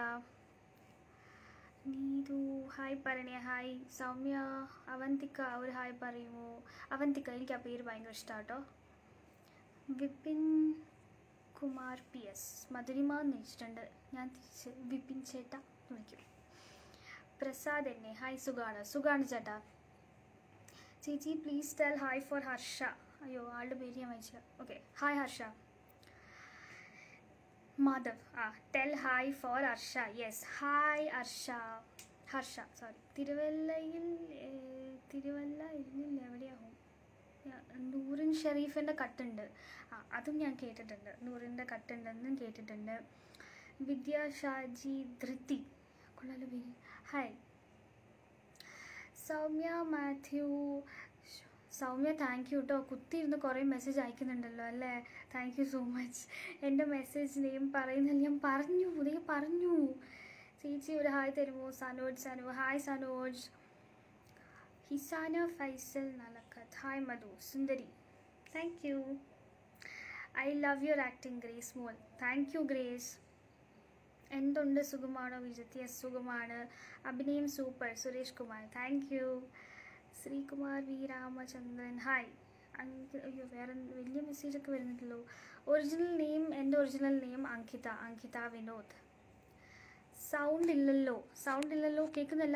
Neethu hi പറയണേ ഹായ് സൗമ്യ അവന്തിക്ക ഒരു ഹായ് പറയുമോ അവന്തിക്ക എനിക്ക് ആ പേര് ഭയങ്കര ഇഷ്ടമാണ് കേട്ടോ വിപിൻ കുമാർ പി എസ് മധുരിമ എന്ന് വെച്ചിട്ടുണ്ട് ഞാൻ തിരിച്ച് വിപിൻ ചേട്ട എന്ന് വിളിക്കും പ്രസാദ് എന്നെ ഹായ് സുഖാണ് സുഖാണ് ചേട്ടാ ചേച്ചി please tell hi for Harsha അയ്യോ ആളുടെ പേര് ഞാൻ വായിച്ചില്ല ഓക്കെ ഹായ് ഹർഷ മാധവ് ആ tell hi for Harsha yes hi Harsha Harsha sorry തിരുവല്ലയിൽ ഏ, തിരുവല്ല ഇല്ലില്ല എവിടെയാവും ഞാ- നൂറിൻ ഷെറീഫിൻ്റെ കട്ടുണ്ട് ആ അതും ഞാൻ കേട്ടിട്ടുണ്ട് നൂറിൻ്റെ കട്ടുണ്ടെന്നും കേട്ടിട്ടുണ്ട് വിദ്യ ഷാജി ധൃതി കൊള്ളാലോ പേര് ഹായ് സൗമ്യ മാത്യു ശ്- സൗമ്യ താങ്ക് യു കേട്ടോ കുത്തിയിരുന്ന് കുറേ മെസ്സേജ് അയക്കുന്നുണ്ടല്ലോ അല്ലേ താങ്ക് യു സോ മച്ച് എൻ്റെ മെസ്സേജ് നെയിം പറയുന്നില്ല ഞാൻ പറഞ്ഞു ഇതേ പറഞ്ഞു ചേച്ചി ഒരു ഹായ് തരുമോ സനോജ് സനു ഹായ് സനോജ് ഹിസാന ഫൈസൽ നലക്കത്ത് ഹായ് മധു സുന്ദരി thank you I love your acting Grace മോൾ താങ്ക് യു ഗ്രേസ് എന്തുണ്ട് സുഖമാണോ വിജത്തി എസ് സുഖമാണ് അഭിനയം super Suresh Kumar thank you Sreekumar V Ramachandran hi അങ്കി അയ്യോ വേറെ എന്ത് വലിയ മെസ്സേജൊക്കെ വരുന്നുണ്ടല്ലോ ഒറിജിനൽ നെയിം എൻ്റെ original name Ankitha Ankitha Vinod sound ഇല്ലല്ലോ സൗണ്ട് ഇല്ലല്ലോ കേൾക്കുന്നില്ല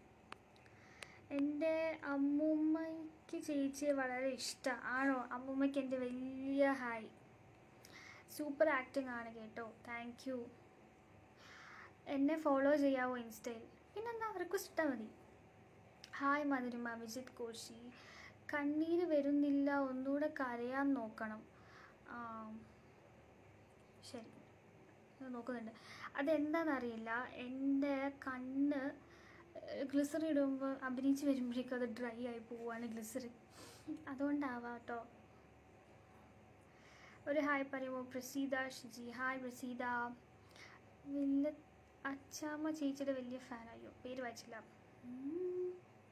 എൻ്റെ അമ്മൂമ്മയ്ക്ക് ചേച്ചിയെ വളരെ ഇഷ്ടം ആണോ അമ്മൂമ്മയ്ക്ക് എൻ്റെ വലിയ ഹായ് സൂപ്പർ ആക്ടിങ് ആണ് കേട്ടോ താങ്ക് യു എന്നെ ഫോളോ ചെയ്യാവോ ഇൻസ്റ്റയിൽ പിന്നെന്താ റിക്വസ്റ്റ് ഇട്ടാൽ മതി ഹായ് മധുരിമ വിജിത് കോശി കണ്ണീര് വരുന്നില്ല ഒന്നുകൂടെ കരയാൻ നോക്കണം ആ, ശരി ഞാൻ നോക്കുന്നുണ്ട് അതെന്താണെന്നറിയില്ല എൻ്റെ കണ്ണ് ഗ്ലിസറിൻ ഇടുമ്പോൾ അഭിനയിച്ച് വരുമ്പോഴേക്കും അത് ഡ്രൈ ആയി പോവാണ് ഗ്ലിസറിൻ അതുകൊണ്ടാവാം കേട്ടോ ഒരു ഹായ് പറയുമോ പ്രസീത ഷിജി ഹായ് പ്രസീത വലിയ അച്ചാമ്മ ചേച്ചിയുടെ വലിയ ഫാനായോ പേര് വായിച്ചില്ല ഉം.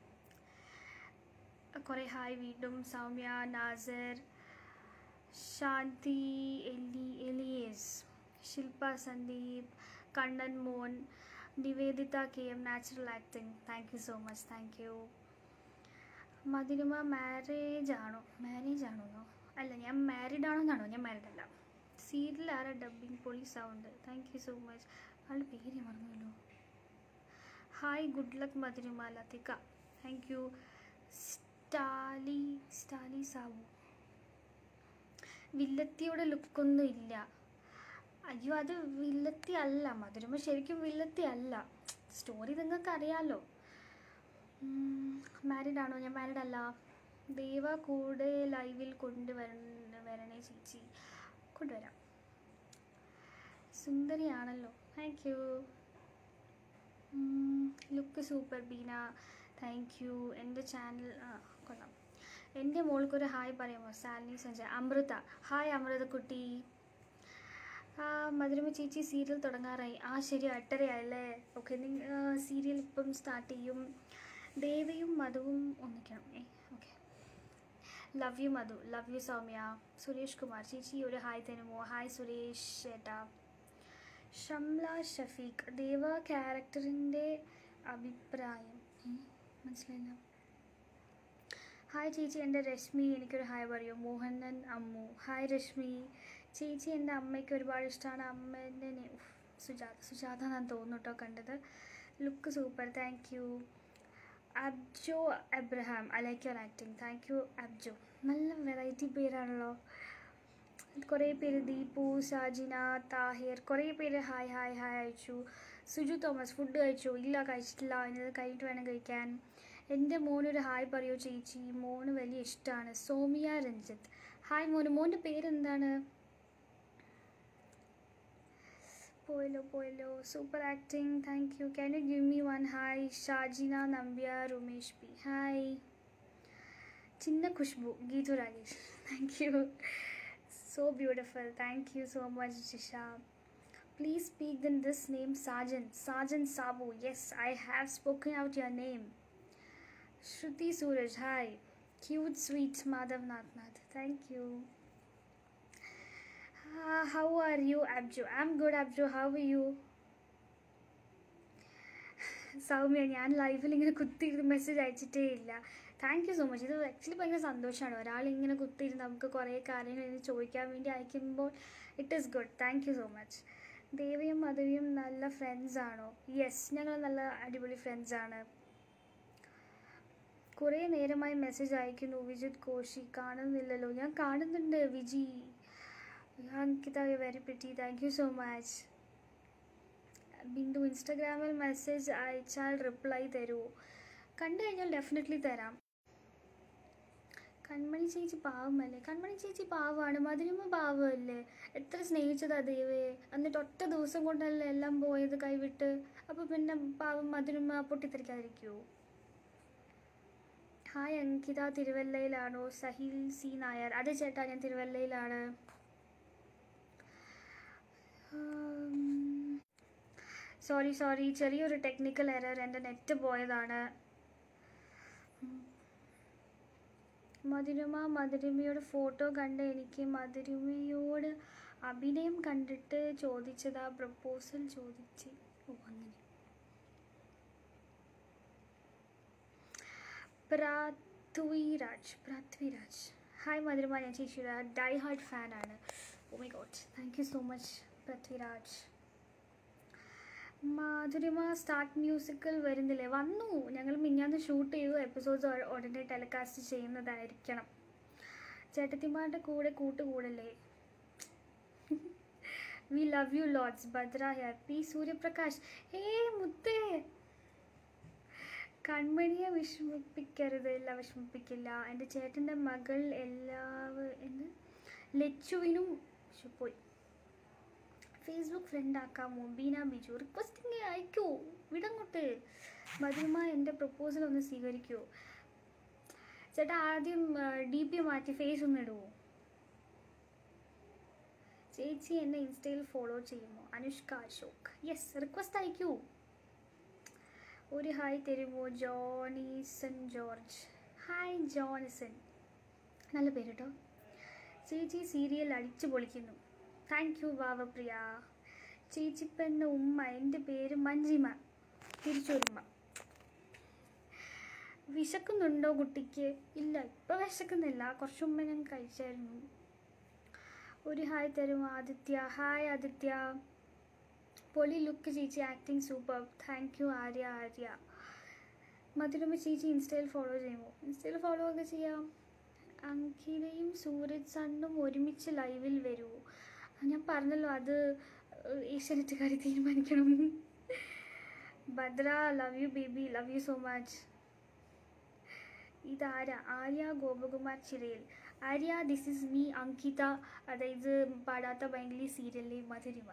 കുറേ ഹായ് വീണ്ടും സൗമ്യ നാസർ ശാന്തി എലി എലിയേസ് ശില്പ സന്ദീപ് കണ്ണൻ മോൻ Niveditha K M natural acting thank you so much thank you Madhurima marriage ആണോ മാരേജ് ആണോന്നോ അല്ല ഞാൻ മാരീഡ് ആണോന്നാണോ ഞാൻ മാരീഡ് അല്ല സീരിയൽ ആരാ ഡബിങ് പൊളി sound thank you so much ആളുടെ പേര് ഞാൻ മറന്നല്ലോ hi good luck Madhurima Lathika thank you Staly Staly Sabu വില്ലത്തിയുടെ ലുക്കൊന്നും ഇല്ല അയ്യോ അത് വില്ലത്തി അല്ല മധുരമ ശരിക്കും വില്ലത്തി അല്ല സ്റ്റോറി നിങ്ങൾക്ക് അറിയാലോ മാരീഡ് ആണോ ഞാൻ മാരീഡ് അല്ല ദേവ കൂടെ ലൈവിൽ കൊണ്ടുവരണ വരണേ ചേച്ചി കൊണ്ടുവരാം സുന്ദരിയാണല്ലോ thank you look super Beena thank you എൻ്റെ ചാനൽ ആ കൊള്ളാം എൻ്റെ മോൾക്കൊരു ഹായ് പറയുമോ സാലിനി സഞ്ജയ് അമൃത ഹായ് അമൃത കുട്ടി ആ മധുരമ ചേച്ചി സീരിയൽ തുടങ്ങാറായി ആ ശരി എട്ടരയായല്ലേ ഓക്കെ സീരിയൽ ഇപ്പം സ്റ്റാർട്ട് ചെയ്യും ദേവയും മധുവും ഒന്നിക്കണം ഏ okay love you Madhu love you Soumya Suresh Kumar ചേച്ചി ഒരു ഹായ് തരുമോ ഹായ് സുരേഷ് ചേട്ടാ ഷംല ഷഫീഖ് ദേവ ക്യാരക്ടറിൻ്റെ അഭിപ്രായം ഏ, മനസ്സിലായില്ല ഹായ് ചേച്ചി എൻ്റെ രശ്മി എനിക്കൊരു ഹായ് പറയൂ മോഹനൻ അമ്മു ഹായ് രശ്മി ചേച്ചി എൻ്റെ അമ്മയ്ക്ക് ഒരുപാട് ഇഷ്ടമാണ് അമ്മേൻ്റെ നെ- ഉഫ്, സുജാത സുജാത എന്നാണ് തോന്നുന്നു കേട്ടോ കണ്ടത് look super thank you Abjo Abraham I like your acting thank you Abjo നല്ല വെറൈറ്റി പേരാണല്ലോ കുറേ പേര് ദീപു സാജിന താഹിർ കുറേ പേര് ഹായ് ഹായ് ഹായ് അയച്ചു സുജു തോമസ് ഫുഡ് കഴിച്ചു ഇല്ല കഴിച്ചിട്ടില്ല ഇന്നത് കഴിഞ്ഞിട്ട് വേണം കഴിക്കാൻ എൻ്റെ മോനൊരു ഹായ് പറയൂ ചേച്ചി മോന് വലിയ ഇഷ്ടമാണ് സോമിയ രഞ്ജിത്ത് ഹായ് മോന് മോൻ്റെ പേരെന്താണ് പോയല്ലോ പോയല്ലോ super acting thank you can you give me one hi Shajina Nambiar Umesh P hi Chinna Khushbu Geethu Rajesh thank you so beautiful thank you so much Jisha please speak in this name Sajan Sajan Sabu yes I have spoken out your name Shruthi Sooraj hi cute sweet Madhav Nath Nath thank you how are you Abju I M good Abju how are you Soumya ഞാൻ ലൈവിൽ ഇങ്ങനെ കുത്തിയിരുന്ന് message അയച്ചിട്ടേ ഇല്ല thank you so much ഇത് actually ഭയങ്കര സന്തോഷമാണ് ഒരാൾ ഇങ്ങനെ കുത്തിയിരുന്ന് നമുക്ക് കുറേ കാര്യങ്ങൾ ഇങ്ങനെ ചോദിക്കാൻ വേണ്ടി അയക്കുമ്പോൾ it is good thank you so much ദേവിയും മധുവിയും നല്ല ഫ്രണ്ട്സ് ആണോ യെസ് ഞങ്ങൾ നല്ല അടിപൊളി ഫ്രണ്ട്സ് ആണ് കുറേ നേരമായി മെസ്സേജ് അയക്കുന്നു വിജിത് കോശി കാണുന്നില്ലല്ലോ ഞാൻ കാണുന്നുണ്ട് Viji Ankitha you very pretty thank you so much Bindu ഇൻസ്റ്റഗ്രാമിൽ മെസ്സേജ് അയച്ചാൽ റിപ്ലൈ തരുമോ കണ്ടു കഴിഞ്ഞാൽ ഡെഫിനറ്റ്ലി തരാം കൺമണി ചേച്ചി പാവമല്ലേ കൺമണി ചേച്ചി പാവമാണ് മധുരമ പാവമല്ലേ എത്ര സ്നേഹിച്ചതാ ദൈവയെ എന്നിട്ട് ഒറ്റ ദിവസം കൊണ്ടല്ലേ എല്ലാം പോയത് കൈവിട്ട് അപ്പോൾ പിന്നെ പാവം മധുരമ പൊട്ടിത്തെറിക്കാതിരിക്കുമോ ഹായ് അങ്കിത തിരുവല്ലയിലാണോ സഹിൽ സി നായർ അതെ ചേട്ടാ ഞാൻ തിരുവല്ലയിലാണ് സോറി സോറി ചെറിയൊരു ടെക്നിക്കൽ എറർ എൻ്റെ നെറ്റ് പോയതാണ് മധുരമ മധുരിമയുടെ ഫോട്ടോ കണ്ട് എനിക്ക് മധുരിമയോട് അഭിനയം കണ്ടിട്ട് ചോദിച്ചതാ പ്രപ്പോസൽ ചോദിച്ച് ഓ അങ്ങനെ പ്രാത്വിരാജ് പ്രാത്വിരാജ് ഹായ് മധുരമ ഞാൻ ചേച്ചിയുടെ ഡൈ ഹാർട്ട് ഫാനാണ് oh my God thank you so much Prithviraj Madhurima start musical വരുന്നില്ലേ വന്നു ഞങ്ങൾ മിഞ്ഞാന്ന് ഷൂട്ട് ചെയ്തു എപ്പിസോഡ്സ് ഉടനെ ടെലികാസ്റ്റ് ചെയ്യുന്നതായിരിക്കണം ചേട്ടത്തിമാരുടെ കൂടെ കൂട്ടുകൂടല്ലേ we love you lots Bhadra here P Suryaprakash hey മുത്തേ കൺമണിയെ വിഷമിപ്പിക്കരുത് ഇല്ല വിഷമിപ്പിക്കില്ല എൻ്റെ ചേട്ടൻ്റെ മകൾ എല്ലാവ എന്ത് ലച്ചുവിനും ശ്ശോ, പോയി ഫേസ്ബുക്ക് ഫ്രണ്ട് ആക്കാമോ ബീന ബിജു റിക്വസ്റ്റിംഗ് അയക്കൂ വിടങ്ങോട്ട് മധുമ എൻ്റെ പ്രപ്പോസൽ ഒന്ന് സ്വീകരിക്കൂ ചേട്ടാ ആദ്യം ഡി പി മാറ്റി ഫേസ് ഒന്ന് ഇടുമോ ചേച്ചി എന്നെ ഇൻസ്റ്റയിൽ ഫോളോ ചെയ്യുമോ അനുഷ്ക അശോക് യെസ് റിക്വസ്റ്റ് അയക്കൂ ഒരു ഹായ് തരുമോ ജോണീസൺ ജോർജ് ഹായ് ജോണിസൺ നല്ല പേര് കേട്ടോ ചേച്ചി സീരിയൽ അടിച്ചു പൊളിക്കുന്നു താങ്ക് യു വാവപ്രിയ ചേച്ചിപ്പെണ്ണ ഉമ്മ എൻ്റെ പേര് മഞ്ജിമ തിരിച്ചൊരുമ്മ വിശക്കുന്നുണ്ടോ കുട്ടിക്ക് ഇല്ല ഇപ്പം വിശക്കുന്നില്ല കുറച്ച് മുമ്പ് ഞാൻ കഴിച്ചായിരുന്നു ഒരു ഹായ് തരുമോ ആദിത്യ ഹായ് ആദിത്യ പൊളി ലുക്ക് ചേച്ചി acting super thank you Arya Arya Madhurima ചേച്ചി ഇൻസ്റ്റയിൽ ഫോളോ ചെയ്യുമോ ഇൻസ്റ്റയിൽ ഫോളോ ഒക്കെ ചെയ്യാം അങ്കിതയും സൂരജ് സണ്ണും ഒരുമിച്ച് ലൈവിൽ വരുമോ ഞാൻ പറഞ്ഞല്ലോ അത് ഏഷ്യാനെറ്റുകാർ തീരുമാനിക്കണം Bhadra love you baby love you so much ഇതാര Arya Gopakumar Chirayil Arya this is me Ankitha അതായത് പാടാത്ത ബംഗ്ലി സീരിയലിലെ മധുരിമ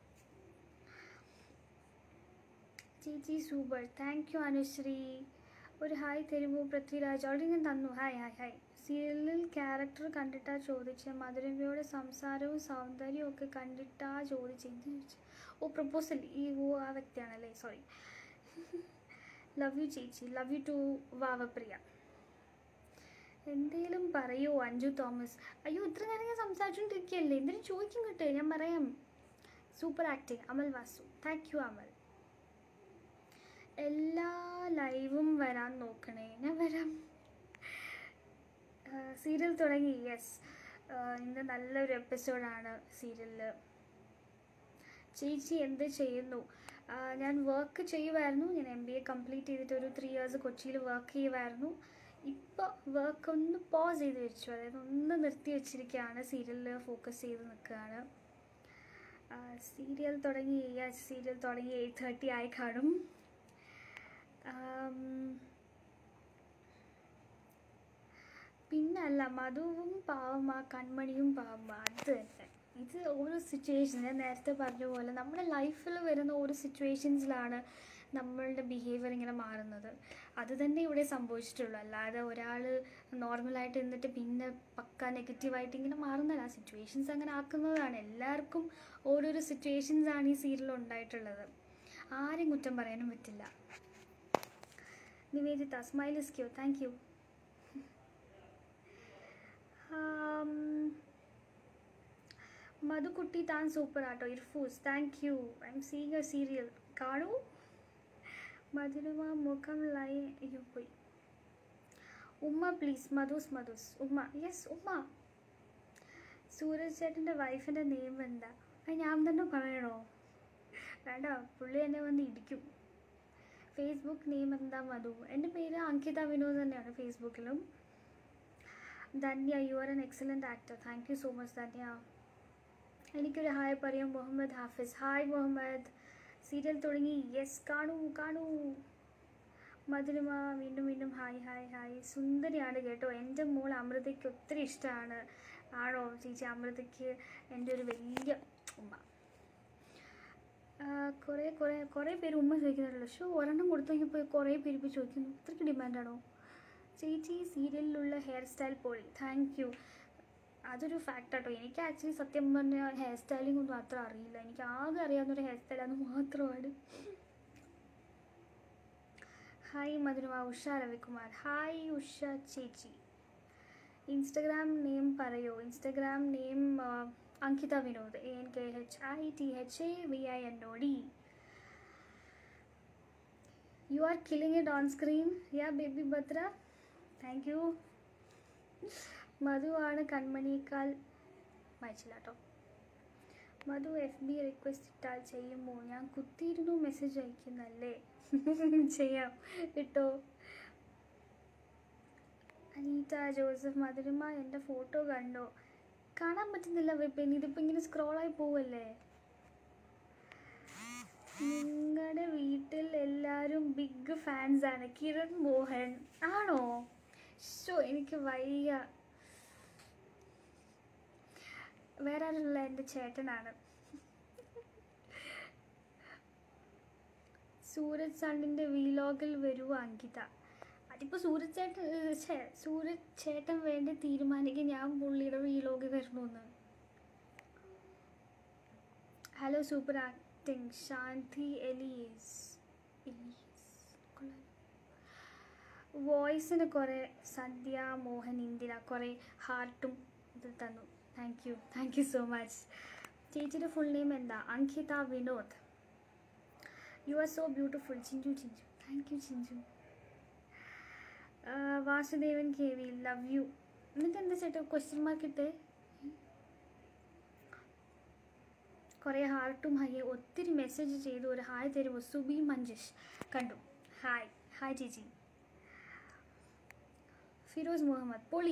ചേച്ചി സൂപ്പർ താങ്ക് യു അനുശ്രീ ഒരു ഹായ് തരുമോ പൃഥ്വിരാജ് ഓൾറെഡി ഞാൻ തന്നു ഹായ് ഹായ് ഹായ് സീരിയലിൽ ക്യാരക്ടർ കണ്ടിട്ടാ ചോദിച്ചത് മധുരമ്മയുടെ സംസാരവും സൗന്ദര്യവും ഒക്കെ കണ്ടിട്ടാ ചോദിച്ചത് എന്ത് ചോദിച്ചു ഓ പ്രപ്പോസൽ ഈ ഓ ആ വ്യക്തിയാണല്ലേ സോറി ലവ് യു ചേച്ചി ലവ് യു ടു വാവപ്രിയ എന്തേലും പറയൂ അഞ്ജു തോമസ് അയ്യോ ഇത്ര നേരം ഞാൻ സംസാരിച്ചുകൊണ്ടിരിക്കുകയല്ലേ എന്തിനും ചോദിക്കും കേട്ടോ ഞാൻ പറയാം super acting Amal Vasu thank you Amal എല്ലാ ലൈവും വരാൻ നോക്കണേ ഞാൻ വരാം സീരിയൽ തുടങ്ങി യെസ് ഇന്ന് നല്ലൊരു എപ്പിസോഡാണ് സീരിയലിൽ ചേച്ചി എന്ത് ചെയ്യുന്നു ആ, ഞാൻ വർക്ക് ചെയ്യുമായിരുന്നു ഞാൻ എം ബി എ കംപ്ലീറ്റ് ചെയ്തിട്ട് ഒരു ത്രീ ഇയേഴ്സ് കൊച്ചിയിൽ വർക്ക് ചെയ്യുമായിരുന്നു ഇപ്പോൾ വർക്ക് ഒന്ന് പോസ് ചെയ്ത് വെച്ചു അതായത് ഒന്ന് നിർത്തി വെച്ചിരിക്കുകയാണ് സീരിയലിൽ ഫോക്കസ് ചെയ്ത് നിൽക്കുകയാണ് സീരിയൽ തുടങ്ങി യെസ് സീരിയൽ തുടങ്ങി എയ്റ്റ് തേർട്ടി ആയി കാണും ആം, പിന്നല്ല മധുവും പാവമാ കൺമണിയും പാവമാ അത് തന്നെ ഇത് ഓരോ സിറ്റുവേഷൻ ഞാൻ നേരത്തെ പറഞ്ഞ പോലെ നമ്മുടെ ലൈഫിൽ വരുന്ന ഓരോ സിറ്റുവേഷൻസിലാണ് നമ്മളുടെ ബിഹേവിയർ ഇങ്ങനെ മാറുന്നത് അത് തന്നെ ഇവിടെ സംഭവിച്ചിട്ടുള്ളൂ അല്ലാതെ ഒരാൾ നോർമലായിട്ട് നിന്നിട്ട് പിന്നെ പക്ക നെഗറ്റീവായിട്ട് ഇങ്ങനെ മാറുന്നതല്ല ആ സിറ്റുവേഷൻസ് അങ്ങനെ ആക്കുന്നതാണ് എല്ലാവർക്കും ഓരോരോ സിറ്റുവേഷൻസ് ആണ് ഈ സീരിയൽ ഉണ്ടായിട്ടുള്ളത് ആരും കുറ്റം പറയാനും പറ്റില്ല Niveditha smile is cute thank you മധുക്കുട്ടി താൻ സൂപ്പർ ആട്ടോ Irfoos thank you I I'm seeing a serial കാണൂ മധുരമ മുഖം ലൈ അയ്യോ പോയി ഉമ്മ പ്ലീസ് മധുസ് മധുസ് ഉമ്മ യെസ് ഉമ്മ സൂരജ് ചേട്ടൻ്റെ വൈഫിൻ്റെ നെയിം എന്താ അത് ഞാൻ തന്നെ പറയണോ വേണ്ട പുള്ളി എന്നെ വന്ന് ഇടിക്കും ഫേസ്ബുക്ക് നെയിം എന്താ മധു എൻ്റെ പേര് അങ്കിത വിനോദ് തന്നെയാണ് ഫേസ്ബുക്കിലും Dhanya you are an excellent actor thank you so much Dhanya എനിക്കൊരു ഹായ് പറയാം മുഹമ്മദ് ഹാഫിസ് ഹായ് മുഹമ്മദ് സീരിയൽ തുടങ്ങി യെസ് കാണൂ കാണൂ മധുരിമ വീണ്ടും വീണ്ടും ഹായ് ഹായ് ഹായ് സുന്ദരിയാണ് കേട്ടോ എൻ്റെ മോൾ അമൃതയ്ക്ക് ഒത്തിരി ഇഷ്ടമാണ് ആണോ ചേച്ചി അമൃതയ്ക്ക് എൻ്റെ ഒരു വലിയ ഉമ്മ കുറേ കുറേ കുറേ പേര് ഉമ്മ ചോദിക്കുന്നുണ്ടല്ലോ ഷോ ഒരെണ്ണം കൊടുത്തു കഴിഞ്ഞപ്പോൾ കുറേ പേര് ഇപ്പോൾ ചോദിക്കുന്നു ഇത്രയ്ക്ക് ഡിമാൻഡാണോ ചേച്ചി സീരിയലിലുള്ള ഹെയർ സ്റ്റൈൽ പൊളി താങ്ക് യു അതൊരു ഫാക്റ്റ് ആട്ടോ എനിക്ക് ആക്ച്വലി സത്യം പറഞ്ഞാൽ ഹെയർ സ്റ്റൈലിംഗ് ഒന്നും അത്ര അറിയില്ല എനിക്ക് ആകെ അറിയാവുന്നൊരു ഹെയർ സ്റ്റൈലാണ് മാത്രമാണ് ഹായ് മധുരമ ഉഷ രവികുമാർ ഹായ് ഉഷ ചേച്ചി ഇൻസ്റ്റഗ്രാം നെയിം പറയോ Instagram name Ankitha Vinod A N K H I T H A V I N O D you are killing it on screen yeah baby Bhadra thank you Madhu ആണ് കൺമണിയേക്കാൾ വായിച്ചില്ല കേട്ടോ മധു എഫ് ബി റിക്വസ്റ്റ് ഇട്ടാൽ ചെയ്യുമോ ഞാൻ കുത്തിയിരുന്നു message അയക്കുന്നല്ലേ ചെയ്യാം കേട്ടോ അനീറ്റ ജോസഫ് മധുരിമ എൻ്റെ ഫോട്ടോ കണ്ടോ കാണാൻ പറ്റുന്നില്ല വെബിൻ ഇതിപ്പോൾ ഇങ്ങനെ സ്ക്രോളായി പോവല്ലേ നിങ്ങളുടെ വീട്ടിൽ എല്ലാവരും ബിഗ് ഫാൻസ് ആണ് കിരൺ മോഹൻ ആണോ ഷോ എനിക്ക് വയ്യ വേറെ ആരുള്ള എൻ്റെ ചേട്ടനാണ് സൂരജ് സണ്ണിൻ്റെ വീലോഗിൽ വരൂ അങ്കിത അതിപ്പോൾ സൂരജ് ചേട്ടൻ ഏഹ്, ഛേ സൂരജ് ചേട്ടൻ വേണ്ടി തീരുമാനിക്കും ഞാൻ പുള്ളിയുടെ വീലോഗിൽ വരണമെന്ന് hello super acting Shanti Elise Elise കൊള്ളാലോ വോയിസിന് കുറേ സന്ധ്യ മോഹൻ ഇന്ദിര കുറേ ഹാർട്ടും ഇത് തന്നു thank you thank you so much ചേച്ചിയുടെ ഫുൾ നെയിം എന്താ Ankitha Vinod you are so beautiful Chinchu Chinchu thank you Chinchu Vasudevan K V love you എന്നിട്ട് എന്താ ചേട്ടാ ക്വസ്റ്റ്യൻ മാർക്ക് ഇട്ടേ കുറേ ഹാർട്ടും ഹായ് ഒത്തിരി മെസ്സേജ് ചെയ്തു ഒരു ഹായ് തരുമോ സുബി മഞ്ജുഷ് കണ്ടു ഹായ് ഹായ് ചേച്ചി ഫിറോസ് മുഹമ്മദ് പൊളി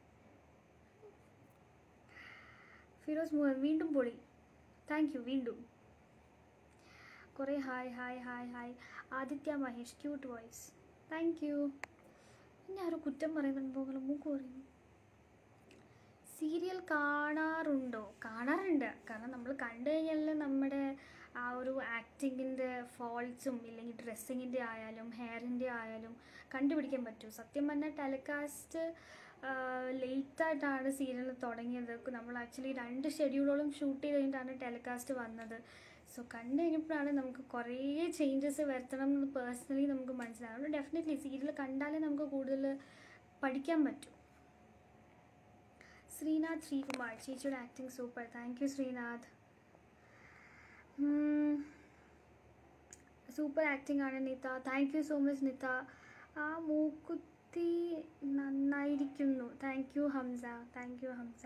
ഫിറോസ് മുഹമ്മദ് വീണ്ടും പൊളി താങ്ക് യു വീണ്ടും കുറേ hi hi hi hi Aditya Mahesh cute voice thank you ഇനി ആരോ കുറ്റം പറയുന്നുണ്ടോ പോലെ മൂക്ക് പറയുന്നു സീരിയൽ കാണാറുണ്ടോ കാണാറുണ്ട് കാരണം നമ്മൾ കണ്ടു കഴിഞ്ഞാൽ നമ്മുടെ ആ ഒരു ആക്ടിങ്ങിൻ്റെ ഫോൾട്സും ഇല്ലെങ്കിൽ ഡ്രസ്സിങ്ങിൻ്റെ ആയാലും ഹെയറിൻ്റെ ആയാലും കണ്ടുപിടിക്കാൻ പറ്റും സത്യം പറഞ്ഞാൽ ടെലികാസ്റ്റ് ലേറ്റായിട്ടാണ് സീരിയൽ തുടങ്ങിയത് നമ്മൾ ആക്ച്വലി രണ്ട് ഷെഡ്യൂളോളം ഷൂട്ട് ചെയ്ത് കഴിഞ്ഞിട്ടാണ് ടെലികാസ്റ്റ് വന്നത് സോ കണ്ടു കഴിഞ്ഞപ്പോഴാണ് നമുക്ക് കുറേ ചേഞ്ചസ് വരുത്തണം എന്ന് പേഴ്സണലി നമുക്ക് മനസ്സിലാവും ഡെഫിനറ്റ്ലി സീരിയൽ കണ്ടാലേ നമുക്ക് കൂടുതൽ പഠിക്കാൻ പറ്റും ശ്രീനാഥ് ശ്രീകുമാർ ചേച്ചിയുടെ acting super thank you Srinath super acting ആണ് Nitha thank you so much Nitha ആ മൂക്കുത്തി നന്നായിരിക്കുന്നു thank you Hamsa thank you Hamsa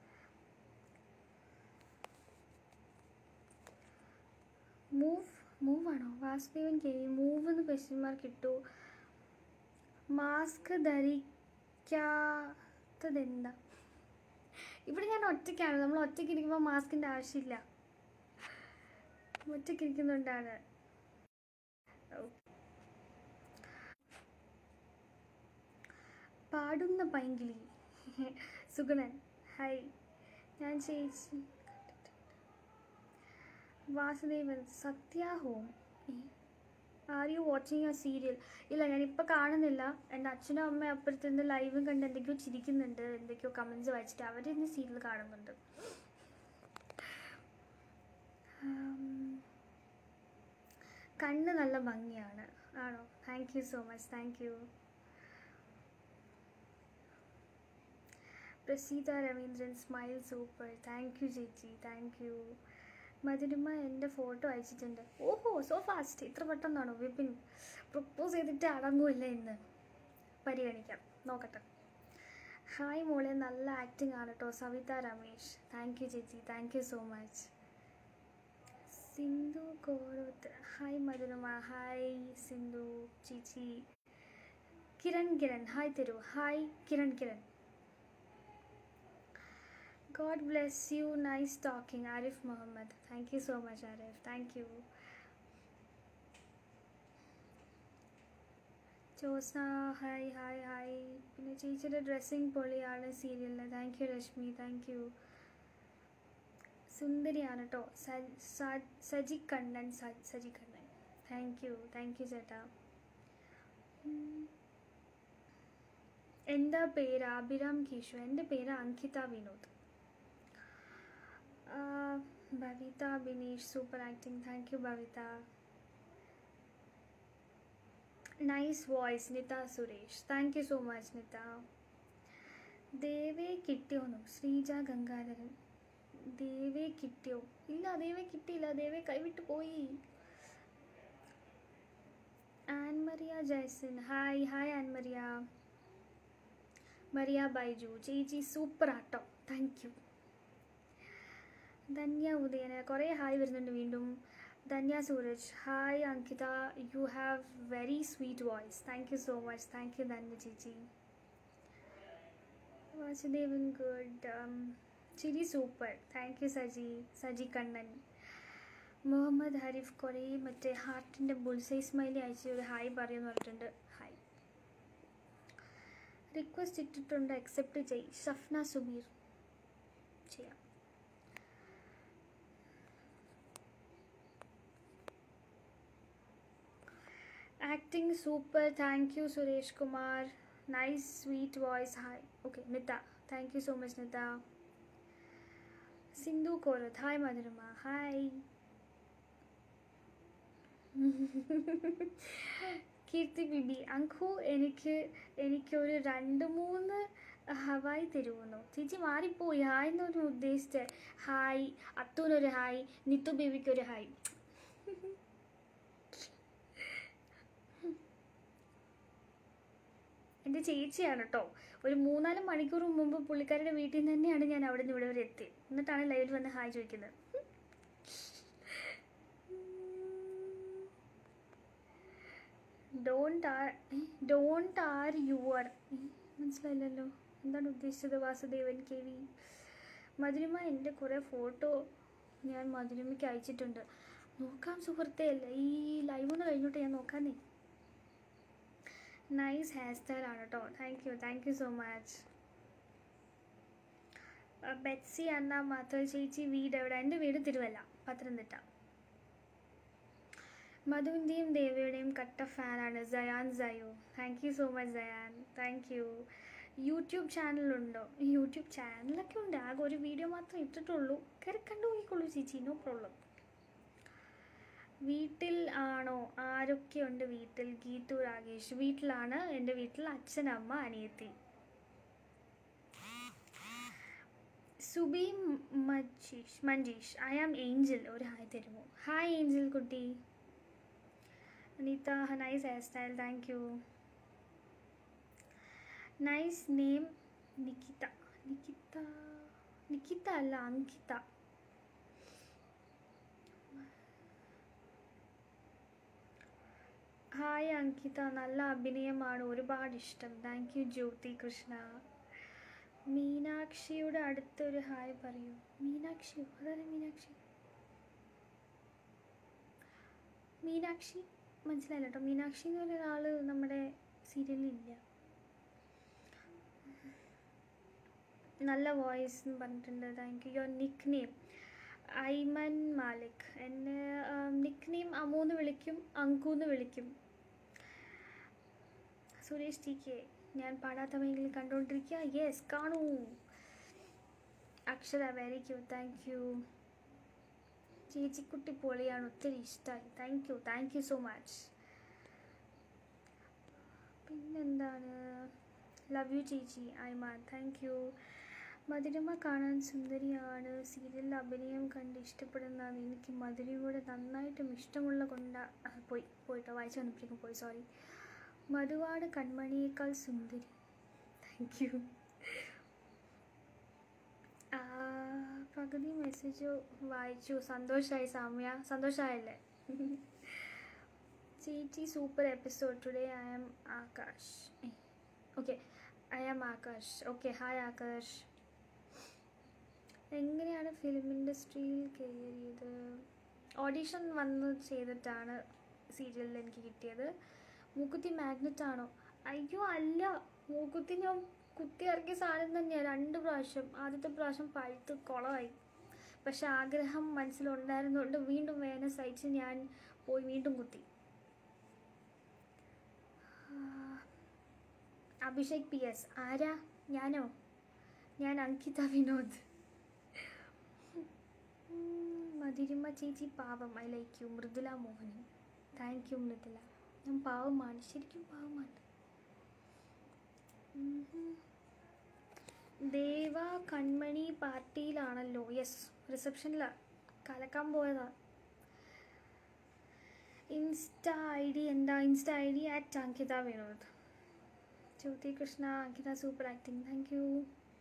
move move ആണോ വാസുദേവൻ കെ വി മൂവ് എന്ന് ക്വസ്റ്റ്യൻ മാർക്ക് ഇട്ടു മാസ്ക് ധരിക്കാത്തതെന്താ ഇവിടെ ഞാൻ ഒറ്റയ്ക്കാണ് നമ്മൾ ഒറ്റയ്ക്ക് ഇരിക്കുമ്പോൾ മാസ്കിൻ്റെ ആവശ്യമില്ല ഒറ്റയ്ക്ക് ഇരിക്കുന്നുണ്ടാണ് പാടുന്ന പൈങ്കിളി സുഗുണൻ ഹായ് ഞാൻ ചേച്ചി Vasudevan Sathya home are you watching a serial ഇല്ല ഞാനിപ്പോൾ കാണുന്നില്ല എൻ്റെ അച്ഛനും അമ്മയും അപ്പുറത്ത് നിന്ന് ലൈവും കണ്ട് എന്തൊക്കെയോ ചിരിക്കുന്നുണ്ട് എന്തൊക്കെയോ കമൻസ് വായിച്ചിട്ട് അവർ ഇന്ന് സീരിയൽ കാണുന്നുണ്ട് കണ്ണ് നല്ല ഭംഗിയാണ് ആണോ thank you so much thank you Praseetha Raveendran smile super thank you ചേച്ചി താങ്ക് യു മധുരിമ എൻ്റെ ഫോട്ടോ അയച്ചിട്ടുണ്ട് ഓഹോ സോ ഫാസ്റ്റ് ഇത്ര പെട്ടെന്നാണോ വിപിൻ പ്രപ്പോസ് ചെയ്തിട്ട് അടങ്ങുമല്ല ഇന്ന് പരിഗണിക്കാം നോക്കട്ടെ ഹായ് മോളെ നല്ല ആക്ടിങ് ആണ് കേട്ടോ സവിത രമേശ് താങ്ക് യു ചേച്ചി thank you so much Sindhu Koroth hi Madhurima hi Sindhu ചേച്ചി കിരൺ കിരൺ ഹായ് തെരു hi Kiran Kiran God bless you. Nice talking, Arif Muhammad. Thank you so much, Arif. Thank you. Josna hi hi hi പിന്നെ ചേച്ചിയുടെ ഡ്രസ്സിങ് പൊളിയാണ് സീരിയലിന് thank you Reshmi thank you സുന്ദരിയാണ് കേട്ടോ Saji Kannan Saji Kannan thank you thank you ചേട്ടാ എൻ്റെ പേര് അഭിരാം കീഷു എൻ്റെ പേര് Ankitha Vinod Bhavitha Bineesh super acting thank you Bhavitha nice voice Nitha Suresh thank you so much Nitha ദേവേ കിട്ടിയോന്നു ശ്രീജ ഗംഗാധരൻ ദേവേ കിട്ടിയോ ഇല്ല ദേവേ കിട്ടിയില്ല ദേവേ കൈവിട്ട് പോയി ആൻമറിയ ജയസൻ ഹായ് ഹായ് ആൻമറിയ മറിയ ബൈജു ചേച്ചി സൂപ്പർ ആട്ടോ താങ്ക് യു ധന്യ ഉദയന കുറേ ഹായ് വരുന്നുണ്ട് വീണ്ടും Dhanya Sooraj hi Ankitha you have very sweet voice thank you so much thank you Dhanya ചേച്ചി വാസുദേവൻ ഗുഡ് ചിരി super thank you Saji Saji Kannan Muhammad Harif കുറേ മറ്റേ ഹാർട്ടിൻ്റെ ബുൾസൈ സ്മൈലി അയച്ച് ഒരു ഹായ് പറയുമെന്ന് പറഞ്ഞിട്ടുണ്ട് ഹായ് റിക്വസ്റ്റ് ഇട്ടിട്ടുണ്ട് അക്സെപ്റ്റ് ചെയ് ഷഫ്ന സുബീർ ചെയ്യാം acting super thank you Suresh Kumar nice sweet voice hi okay Nitha thank you so much Nitha Sindhu Koroth hi Madhurima hi Keerthi Bibi Anku എനിക്ക് എനിക്കൊരു രണ്ട് മൂന്ന് ഹവായി തരുമെന്നോ ചേച്ചി മാറിപ്പോയി ഹായ് എന്നൊരു ഉദ്ദേശിച്ചത് ഹായ് അത്തൂനൊരു ഹായ് നിത്തു ബേബിക്കൊരു ഹായ് എൻ്റെ ചേച്ചിയാണ് കേട്ടോ ഒരു മൂന്നാല് മണിക്കൂർ മുമ്പ് പുള്ളിക്കാരുടെ വീട്ടിൽ നിന്ന് തന്നെയാണ് ഞാൻ അവിടെ നിന്ന് ഇവിടെ വരെ എത്തി എന്നിട്ടാണ് ലൈവിൽ വന്ന് ഹായ് ചോദിക്കുന്നത് don't are don't are your മനസ്സിലായില്ലല്ലോ എന്താണ് ഉദ്ദേശിച്ചത് വാസുദേവൻ കെ വി മധുരിമ എൻ്റെ കുറേ ഫോട്ടോ ഞാൻ മധുരിമയ്ക്ക് അയച്ചിട്ടുണ്ട് നോക്കാം സുഹൃത്തേ അല്ല ഈ ലൈവ് ഒന്ന് കഴിഞ്ഞിട്ട് ഞാൻ നോക്കാന്നേ നൈസ് ഹെയർ സ്റ്റൈൽ ആണ് കേട്ടോ thank you thank you so much Betsy Anna മാത്രം ചേച്ചി വീട് എവിടെ എൻ്റെ വീട് തിരുവല്ല പത്തനംതിട്ട മധുവിൻ്റെയും ദേവയുടെയും കട്ട ഫാനാണ് Sayan Sayo thank you so much Sayan thank you YouTube ചാനലുണ്ടോ യൂട്യൂബ് ചാനലൊക്കെ ഉണ്ട് ആകെ ഒരു വീഡിയോ മാത്രമേ ഇട്ടിട്ടുള്ളൂ കയറി കണ്ടു നോക്കിക്കോളൂ ചേച്ചി നോ പ്രോബ്ലം വീട്ടിൽ ആണോ ആരൊക്കെയുണ്ട് വീട്ടിൽ ഗീതു രാകേഷ് വീട്ടിലാണ് എൻ്റെ വീട്ടിൽ അച്ഛൻ അമ്മ അനിയത്തി Subi Majeesh Manjeesh I am Angel ഒരു ഹായ് തരുമോ ഹായ് ഏഞ്ചൽ കുട്ടി Anitha nice hair style thank you nice name Nikitha Nikitha Nikitha അല്ല അങ്കിത ഹായ് അങ്കിത നല്ല അഭിനയമാണ് ഒരുപാട് ഇഷ്ടം താങ്ക് യു ജ്യോതി കൃഷ്ണ മീനാക്ഷിയുടെ അടുത്തൊരു ഹായ് പറയൂ മീനാക്ഷി അതാണ് മീനാക്ഷി മീനാക്ഷി മനസ്സിലായില്ല കേട്ടോ മീനാക്ഷി എന്ന് പറഞ്ഞ ഒരാൾ നമ്മുടെ സീരിയലിൽ ഇല്ല നല്ല വോയിസ് എന്ന് പറഞ്ഞിട്ടുണ്ട് thank you your nick name Aiman Malik എന്നെ നിക് നെയിം അമ്മു എന്ന് വിളിക്കും അങ്കു എന്ന് വിളിക്കും സുരേഷ് ടി കെ ഞാൻ പാടാത്ത മൈലിൽ കണ്ടുകൊണ്ടിരിക്കുക യെസ് കാണൂ Akshara very cute thank you ചേച്ചിക്കുട്ടി പൊളിയാണ് ഒത്തിരി ഇഷ്ടമായി thank you thank you so much പിന്നെന്താണ് ലവ് യു ചേച്ചി ഐമാൻ താങ്ക് യു മധുരമ കാണാൻ സുന്ദരിയാണ് സീരിയലിൽ അഭിനയം കണ്ട് ഇഷ്ടപ്പെടുന്നതാണ് എനിക്ക് മധുരയോട് നന്നായിട്ടും ഇഷ്ടമുള്ള കൊണ്ട ആ, പോയി പോയിട്ടോ വായിച്ചു വന്നപ്പോഴേക്കും പോയി സോറി മധുവാട് കൺമണിയേക്കാൾ സുന്ദരി താങ്ക് യു പകുതി മെസ്സേജ് വായിച്ചു സന്തോഷമായി സാമ്യ സന്തോഷമായല്ലേ ചേച്ചി super episode today I am Akash okay I am Akash okay hi Akash എങ്ങനെയാണ് ഫിലിം ഇൻഡസ്ട്രിയിൽ കയറിയത് ഓഡീഷൻ വന്ന് ചെയ്തിട്ടാണ് സീരിയലിൽ എനിക്ക് കിട്ടിയത് മൂക്കുത്തി മാഗ്നറ്റ് ആണോ അയ്യോ അല്ല മൂക്കുത്തി ഞാൻ കുത്തി ഇറക്കിയ സാധനം തന്നെയാണ് രണ്ട് പ്രാവശ്യം ആദ്യത്തെ പ്രാവശ്യം പഴുത്ത് കുളമായി പക്ഷെ ആഗ്രഹം മനസ്സിലുണ്ടായിരുന്നുകൊണ്ട് വീണ്ടും വേദന സഹിച്ച് ഞാൻ പോയി വീണ്ടും കുത്തി അഭിഷേക് പി എസ് ആരാ ഞാനോ ഞാൻ അങ്കിത വിനോദ് ഉം, മധുരിമ ചേച്ചി പാവം I like you Mridula Mohanan thank you Mridula ഞാൻ പാവമാണ് ശരിക്കും പാവമാണ് ഉം. ദേവ കൺമണി പാർട്ടിയിലാണല്ലോ യെസ് റിസപ്ഷനിലാണ് കലക്കാൻ പോയതാ ഇൻസ്റ്റ ഐ ഡി എന്താ insta I D at Ankitha Vinod Jyothi Krishna Ankitha super acting thank you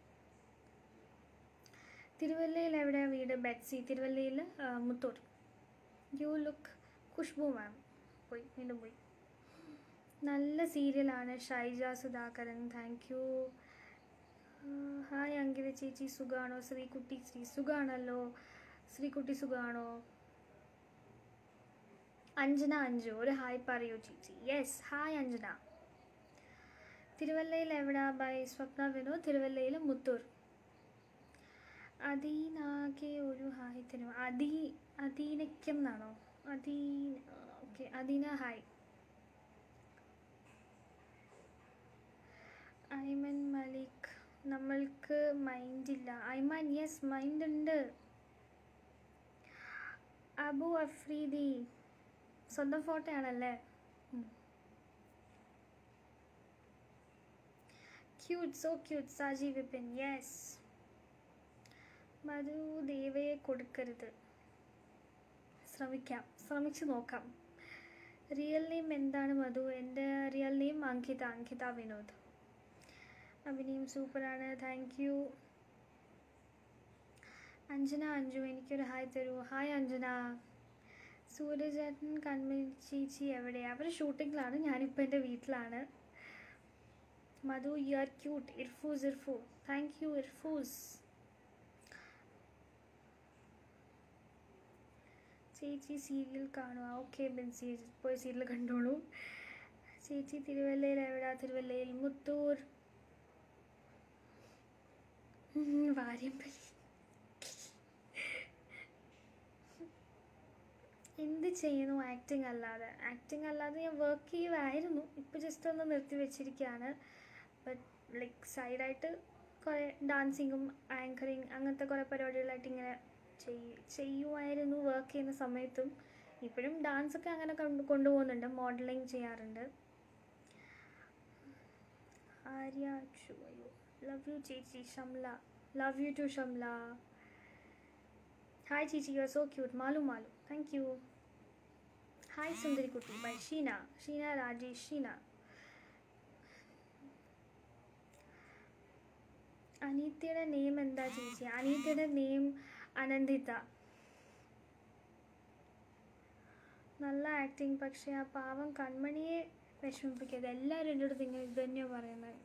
തിരുവല്ലയിൽ എവിടെയാണ് വീട് ബെറ്റ്സി തിരുവല്ലയിൽ Muthoor you look Khushbu ma'am പോയി വീണ്ടും പോയി നല്ല സീരിയലാണ് Shaija Sudhakaran thank you hi Ankitha ചേച്ചി സുഖാണോ ശ്രീകുട്ടി ശ്രീ സുഖാണല്ലോ ശ്രീകുട്ടി സുഖാണോ അഞ്ജന അഞ്ജു ഒരു ഹായ് പറയൂ ചേച്ചി യെസ് ഹായ് അഞ്ജന തിരുവല്ലയിൽ എവിടാ ബൈ സ്വപ്ന വിനോദ് തിരുവല്ലയിൽ മുത്തൂർ അദീനാകെ ഒരു ഹായ് തരും അദീ അദീനയ്ക്കും എന്നാണോ അദീൻ ഓക്കെ അദീന ഹായ് ഐമൻ മലിക് നമ്മൾക്ക് മൈൻഡില്ല ഐമാൻ യെസ് മൈൻഡ് ഉണ്ട് അബു അഫ്രീദി സ്വന്തം ഫോട്ടോ ആണല്ലേ cute so cute Saji Vipin yes Madhu ദേവയെ കൊടുക്കരുത് ശ്രമിക്കാം ശ്രമിച്ചു നോക്കാം റിയൽ നെയിം എന്താണ് മധു എൻ്റെ റിയൽ നെയിം അങ്കിത അങ്കിത വിനോദ് അഭിനയം സൂപ്പറാണ് താങ്ക് യു അഞ്ജന അഞ്ജു എനിക്കൊരു ഹായ് തരൂ ഹായ് അഞ്ജന സൂര്യചേട്ടൻ കൺമണി ചേച്ചി എവിടെയാണ് അവർ ഷൂട്ടിങ്ങിലാണ് ഞാനിപ്പോൾ എൻ്റെ വീട്ടിലാണ് Madhu you are cute Irfoos Irfu thank you Irfoos ചേച്ചി സീരിയൽ കാണുക ഓക്കെ ബെൻസി പോയി സീരിയൽ കണ്ടോളൂ ചേച്ചി തിരുവല്ലയിൽ എവിടാ തിരുവല്ലയിൽ മുത്തൂർ ഉം, വാര്യമ്പലി എന്ത് ചെയ്യുന്നു ആക്ടിങ് അല്ലാതെ ആക്ടിങ് അല്ലാതെ ഞാൻ വർക്ക് ചെയ്യുമായിരുന്നു ഇപ്പോൾ ജസ്റ്റ് ഒന്ന് നിർത്തി വെച്ചിരിക്കുകയാണ് ബട്ട് ലൈക്ക് സൈഡായിട്ട് കുറേ ഡാൻസിങ്ങും ആങ്കറിങ് അങ്ങനത്തെ കുറേ പരിപാടികളായിട്ട് ഇങ്ങനെ ചെയ് ചെയ്യുമായിരുന്നു വർക്ക് ചെയ്യുന്ന സമയത്തും ഇപ്പോഴും ഡാൻസൊക്കെ അങ്ങനെ കൊണ്ട് കൊണ്ടുപോകുന്നുണ്ട് മോഡലിംഗ് ചെയ്യാറുണ്ട് ആര്യ അച്ചു അയ്യോ ലവ് യു ചേച്ചി Shamla love you too Shamla hi ചേച്ചി you are so cute Malu Malu thank you hi സുന്ദരിക്കുട്ടി ബൈ ഷീന ഷീന രാജേഷ് ഷീന അനീത്തയുടെ നെയിം എന്താ ചേച്ചി അനീത്തയുടെ നെയിം അനന്തിത നല്ല ആക്ടിങ് പക്ഷേ ആ പാവം കൺമണിയെ വിഷമിപ്പിക്കരുത് എല്ലാവരും എൻ്റെ അടുത്ത് ഇങ്ങനെ ഇത് തന്നെയാണ് പറയുന്നത്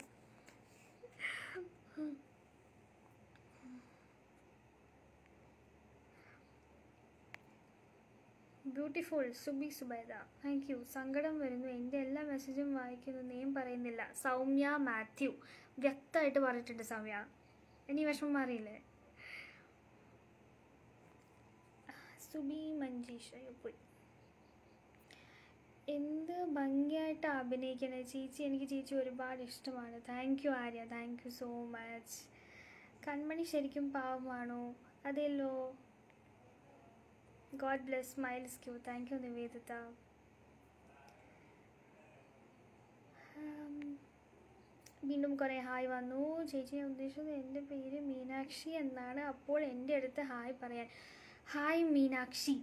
beautiful Subi Subaida thank you സങ്കടം വരുന്നു എൻ്റെ എല്ലാ മെസ്സേജും വായിക്കുന്നു നെയിം പറയുന്നില്ല സൗമ്യ മാത്യു വ്യക്തമായിട്ട് പറഞ്ഞിട്ടുണ്ട് സൗമ്യ ഇനി വിഷമം മാറിയില്ലേ സുബി മഞ്ജീഷ് അയ്യോ പോയി എന്ത് ഭംഗിയായിട്ട് അഭിനയിക്കണേ ചേച്ചി എനിക്ക് ചേച്ചി ഒരുപാട് ഇഷ്ടമാണ് thank you Arya thank you so much Kanmani ശരിക്കും പാവമാണോ അതെല്ലോ God bless smiles cute thank you Niveditha ഉം, വീണ്ടും കുറേ ഹായ് വന്നു ചേച്ചി ഞാൻ ഉദ്ദേശിച്ചത് എൻ്റെ പേര് മീനാക്ഷി എന്നാണ് അപ്പോൾ എൻ്റെ അടുത്ത് ഹായ് പറയാൻ ഹായ് മീനാക്ഷി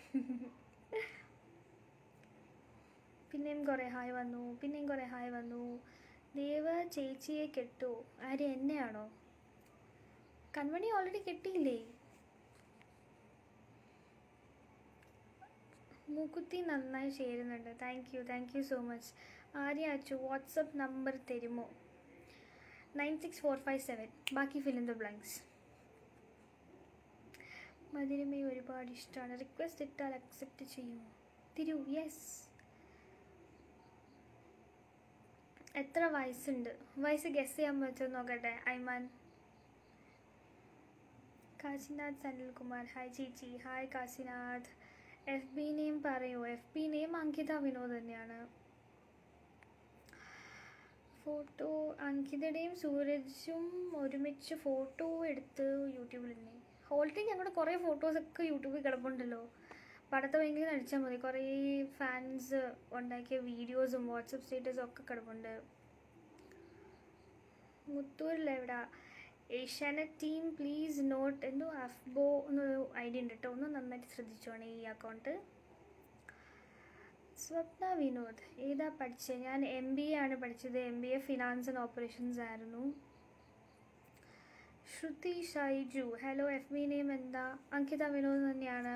പിന്നെയും കുറേ ഹായ് വന്നു പിന്നെയും കുറേ ഹായ് വന്നു ദേവ ചേച്ചിയെ കെട്ടു ആര് എന്നെയാണോ കൺമണി ഓൾറെഡി കെട്ടിയില്ലേ മൂക്കുത്തി നന്നായി ചേരുന്നുണ്ട് thank you thank you so much Arya Achu WhatsApp number തരുമോ nine six four five seven ബാക്കി ഫിൽ ഇൻ ദ ബ്ലാങ്ക്സ് മധുരമേ ഒരുപാട് ഇഷ്ടമാണ് റിക്വസ്റ്റ് ഇട്ടാൽ അക്സെപ്റ്റ് ചെയ്യുമോ തിരു യെസ് എത്ര വയസ്സുണ്ട് വയസ്സ് ഗസ് ചെയ്യാൻ പറ്റുമോ നോക്കട്ടെ ഐമാൻ കാശിനാഥ് സനിൽകുമാർ ഹായ് ചേച്ചി hi Kashinath F B name പറയൂ F B name Ankitha Vinod തന്നെയാണ് ഫോട്ടോ അങ്കിതയുടെയും സൂരജും ഒരുമിച്ച് ഫോട്ടോ എടുത്ത് യൂട്യൂബിൽ തന്നെ ഓൾറെഡി ഞങ്ങളുടെ കുറേ ഫോട്ടോസൊക്കെ യൂട്യൂബിൽ കിടപ്പുണ്ടല്ലോ പടത്തെ ഭയങ്കര അടിച്ചാൽ മതി കുറേ ഫാൻസ് ഉണ്ടാക്കിയ വീഡിയോസും വാട്സപ്പ് സ്റ്റേറ്റസും ഒക്കെ കിടപ്പുണ്ട് മുത്തൂരിലെവിടാ ഏഷ്യാനെറ്റ് ടീം പ്ലീസ് നോട്ട് എന്തോ അഫ്ബോ എന്നൊരു ഐഡിയ ഉണ്ട് കേട്ടോ ഒന്ന് നന്നായിട്ട് ശ്രദ്ധിച്ചോണേ ഈ അക്കൗണ്ട് സ്വപ്ന വിനോദ് ഏതാ പഠിച്ചത് ഞാൻ എം ബി എ ആണ് പഠിച്ചത് M B A finance and operations ആയിരുന്നു Shruthi Shaiju hello F B name എന്താ അങ്കിത വിനോദ് തന്നെയാണ്